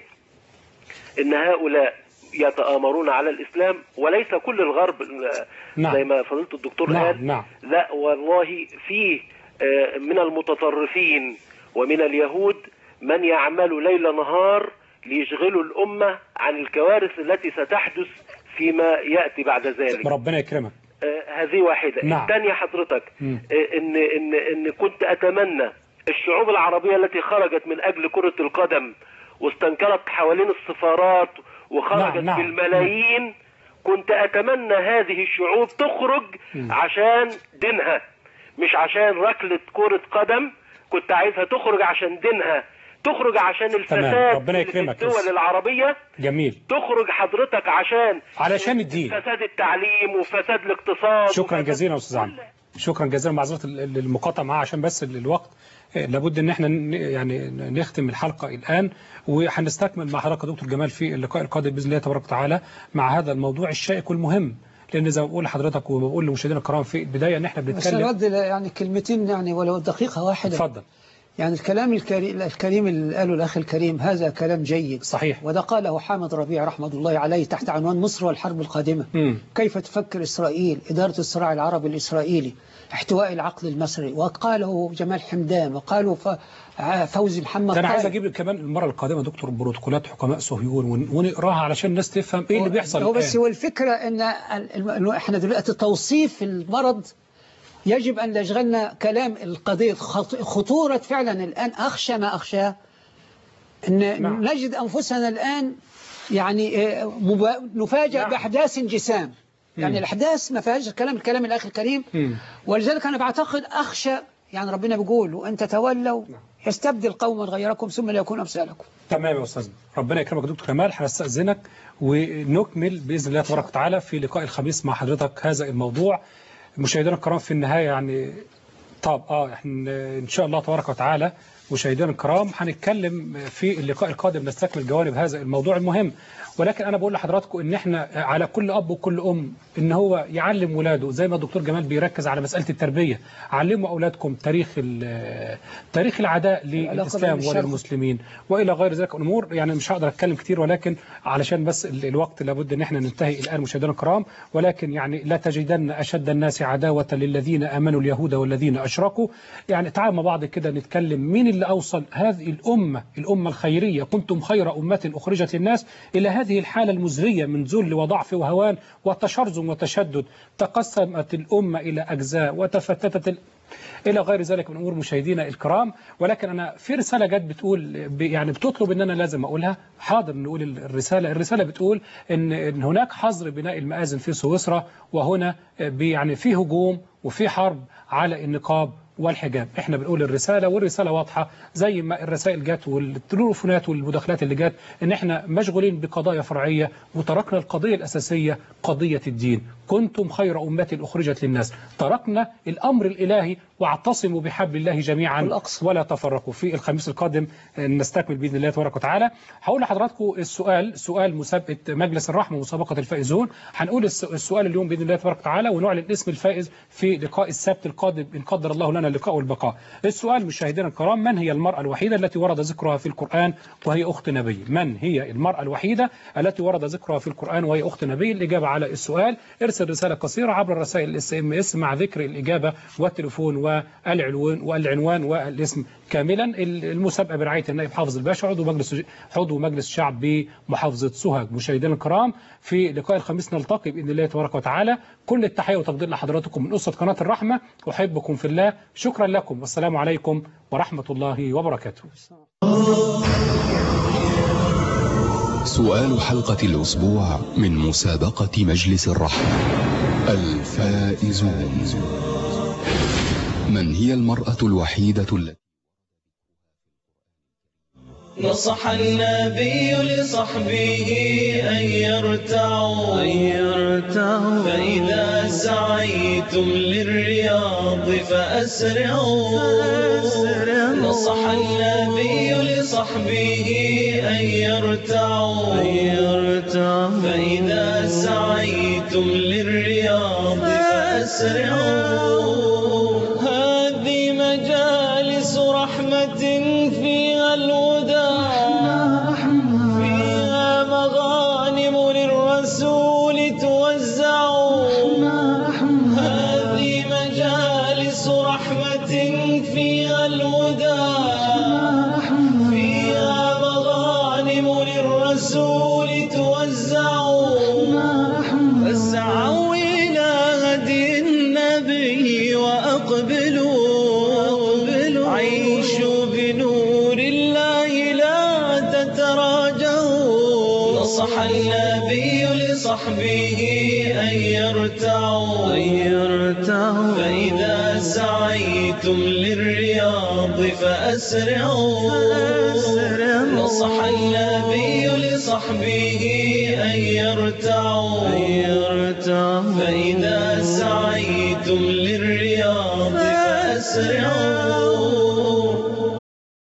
ان هؤلاء يتآمرون على الاسلام وليس كل الغرب آه، نعم. زي ما فضيله الدكتور نعم قال نعم لا والله في آه، من المتطرفين ومن اليهود من يعمل ليل نهار ليشغلوا الأمة عن الكوارث التي ستحدث فيما يأتي بعد ذلك ربنا يكرمك آه، هذه واحدة نعم. الثانية حضرتك مم. آه، إن, إن, إن كنت أتمنى الشعوب العربية التي خرجت من أجل كرة القدم واستنكرت حوالين السفارات وخرجت نعم، نعم. بالملايين كنت أتمنى هذه الشعوب تخرج عشان دينها مش عشان ركلة كرة قدم كنت عايزها تخرج عشان دينها تخرج عشان الفساد ربنا اللي في يكرمك. الدول العربية جميل تخرج حضرتك عشان علشان الدين فساد التعليم وفساد الاقتصاد شكرا جزيلا يا استاذ عمرو شكرا جزيلا معذره ال- المقاطعه معاه عشان بس ال- الوقت آه، لابد ان احنا ن- يعني نختم الحلقه الان وهنستكمل مع حضرتك يا دكتور جمال في اللقاء القادم باذن الله تبارك وتعالى مع هذا الموضوع الشائك والمهم لان زي ما بقول لحضرتك وبقول لمشاهدينا الكرام في البدايه ان احنا بس بنتكلم الرد يعني كلمتين يعني ولو دقيقة واحدة اتفضل يعني الكلام الكريم, الكريم اللي قاله الأخ الكريم هذا كلام جيد صحيح وده قاله حامد ربيع رحمة الله عليه تحت عنوان مصر والحرب القادمة مم. كيف تفكر إسرائيل إدارة الصراع العربي الإسرائيلي احتواء العقل المصري وقاله جمال حمدان وقالوا ف- ع- فوزي محمد ده انا عايز طارق. اجيب كمان المره القادمه دكتور بروتوكولات حكماء صهيون ون- ونقراها علشان الناس تفهم ايه اللي بيحصل هو بس الآن. هو الفكرة ان ال- ال- احنا دلوقتي توصيف المرض يجب ان يشغلنا كلام القضية خط- خطورة فعلا الان اخشى ما اخشاه ان نعم. نجد انفسنا الان يعني آه، مبا- نفاجأ نعم. باحداث انجسام يعني مم. الاحداث ما فيهاش كلام الكلام الاخ الكريم مم. ولذلك انا بعتقد اخشى يعني ربنا بيقول وان تتولوا يستبدل قوما غيركم ثم لا يكون امثالكم تمام يا استاذنا ربنا يكرمك يا دكتور كمال هنستاذنك ونكمل باذن الله تبارك وتعالى في لقاء الخميس مع حضرتك هذا الموضوع مشاهدينا الكرام في النهايه يعني طب اه احنا ان شاء الله تبارك وتعالى مشاهدينا الكرام هنتكلم في اللقاء القادم نستكمل جوانب هذا الموضوع المهم ولكن انا بقول لحضراتكم ان احنا على كل اب وكل ام ان هو يعلم ولاده زي ما الدكتور جمال بيركز على مساله التربيه علموا اولادكم تاريخ ال- تاريخ العداء للاسلام بين الشرق. وللمسلمين والى غير ذلك الامور يعني مش هقدر اتكلم كتير ولكن علشان بس ال- الوقت لابد ان احنا ننتهي الان مشاهدينا الكرام ولكن يعني لا تجدن اشد الناس عداوه للذين امنوا اليهود والذين اشركوا يعني تعالوا مع بعض كده نتكلم مين اللي اوصل هذه الامه الامه الخيريه كنتم خير امه اخرجت للناس الى هذه الحاله المزريه من ذل وضعف وهوان وتشرذم وتشدد تقسمت الامه الى اجزاء وتفتتت ال... الى غير ذلك من امور مشاهدينا الكرام ولكن انا في رساله جت بتقول ب- يعني بتطلب ان انا لازم اقولها حاضر نقول ال- الرساله الرساله بتقول ان ان هناك حظر بناء المآذن في سويسرا وهنا ب- يعني في هجوم وفي حرب على النقاب والحجاب احنا بنقول الرساله والرساله واضحه زي ما الرسائل جت والتليفونات والمداخلات اللي جت ان احنا مشغولين بقضايا فرعيه وتركنا القضيه الاساسيه قضيه الدين كنتم خير امه اخرجت للناس تركنا الامر الالهي واعتصموا بحبل الله جميعا ولا تفرقوا في الخميس القادم نستكمل باذن الله تبارك وتعالى هقول لحضراتكم السؤال سؤال مسابقه مجلس الرحمه مسابقه الفائزون هنقول الس- السؤال اليوم باذن الله تبارك وتعالى ونعلن اسم الفائز في لقاء السبت القادم ان قدر الله لنا اللقاء والبقاء السؤال مشاهدينا الكرام من هي المراه الوحيده التي ورد ذكرها في القران وهي اخت نبي من هي المراه الوحيده التي ورد ذكرها في القران وهي اخت نبي الاجابه على السؤال ارسل رساله قصيره عبر الرسائل الاس ام اس مع ذكر الاجابه والتليفون والعنوان والعنوان والاسم كاملا المسابقه برعايه النائب حافظ الباشا عضو مجلس عضو مجلس الشعب بمحافظه سوهاج مشاهدينا الكرام في لقاء الخميس نلتقي باذن الله تبارك وتعالى كل التحيه وتقدير لحضراتكم من اسره قناه الرحمه احبكم في الله شكرا لكم والسلام عليكم ورحمه الله وبركاته سؤال حلقة الأسبوع من مسابقة مجلس الرحمة الفائزون من هي المرأة الوحيدة التي نصح النبي لصحبه أن يرتعوا أن يرتعوا فإذا سعيتم للرياض فأسرعوا نصح النبي لصحبه أن يرتعوا أن يرتعوا فإذا سعيتم للرياض فأسرعوا هذه مجالس رحمة فيها الهدى فيها مغانم للرسول توزع هذه مجالس رحمة فيها الهدى فيها مغانم للرسول توزع فاسعوا إلى هدي النبي وأقبلوا عيشوا بنور الله لا تتراجعوا نصح النبي لصحبه أن يرتعوا فإذا سعيتم للرياض فأسرعوا نصح النبي لصحبه أن يرتعوا فإذا سعيتم للرياض فأسرعوا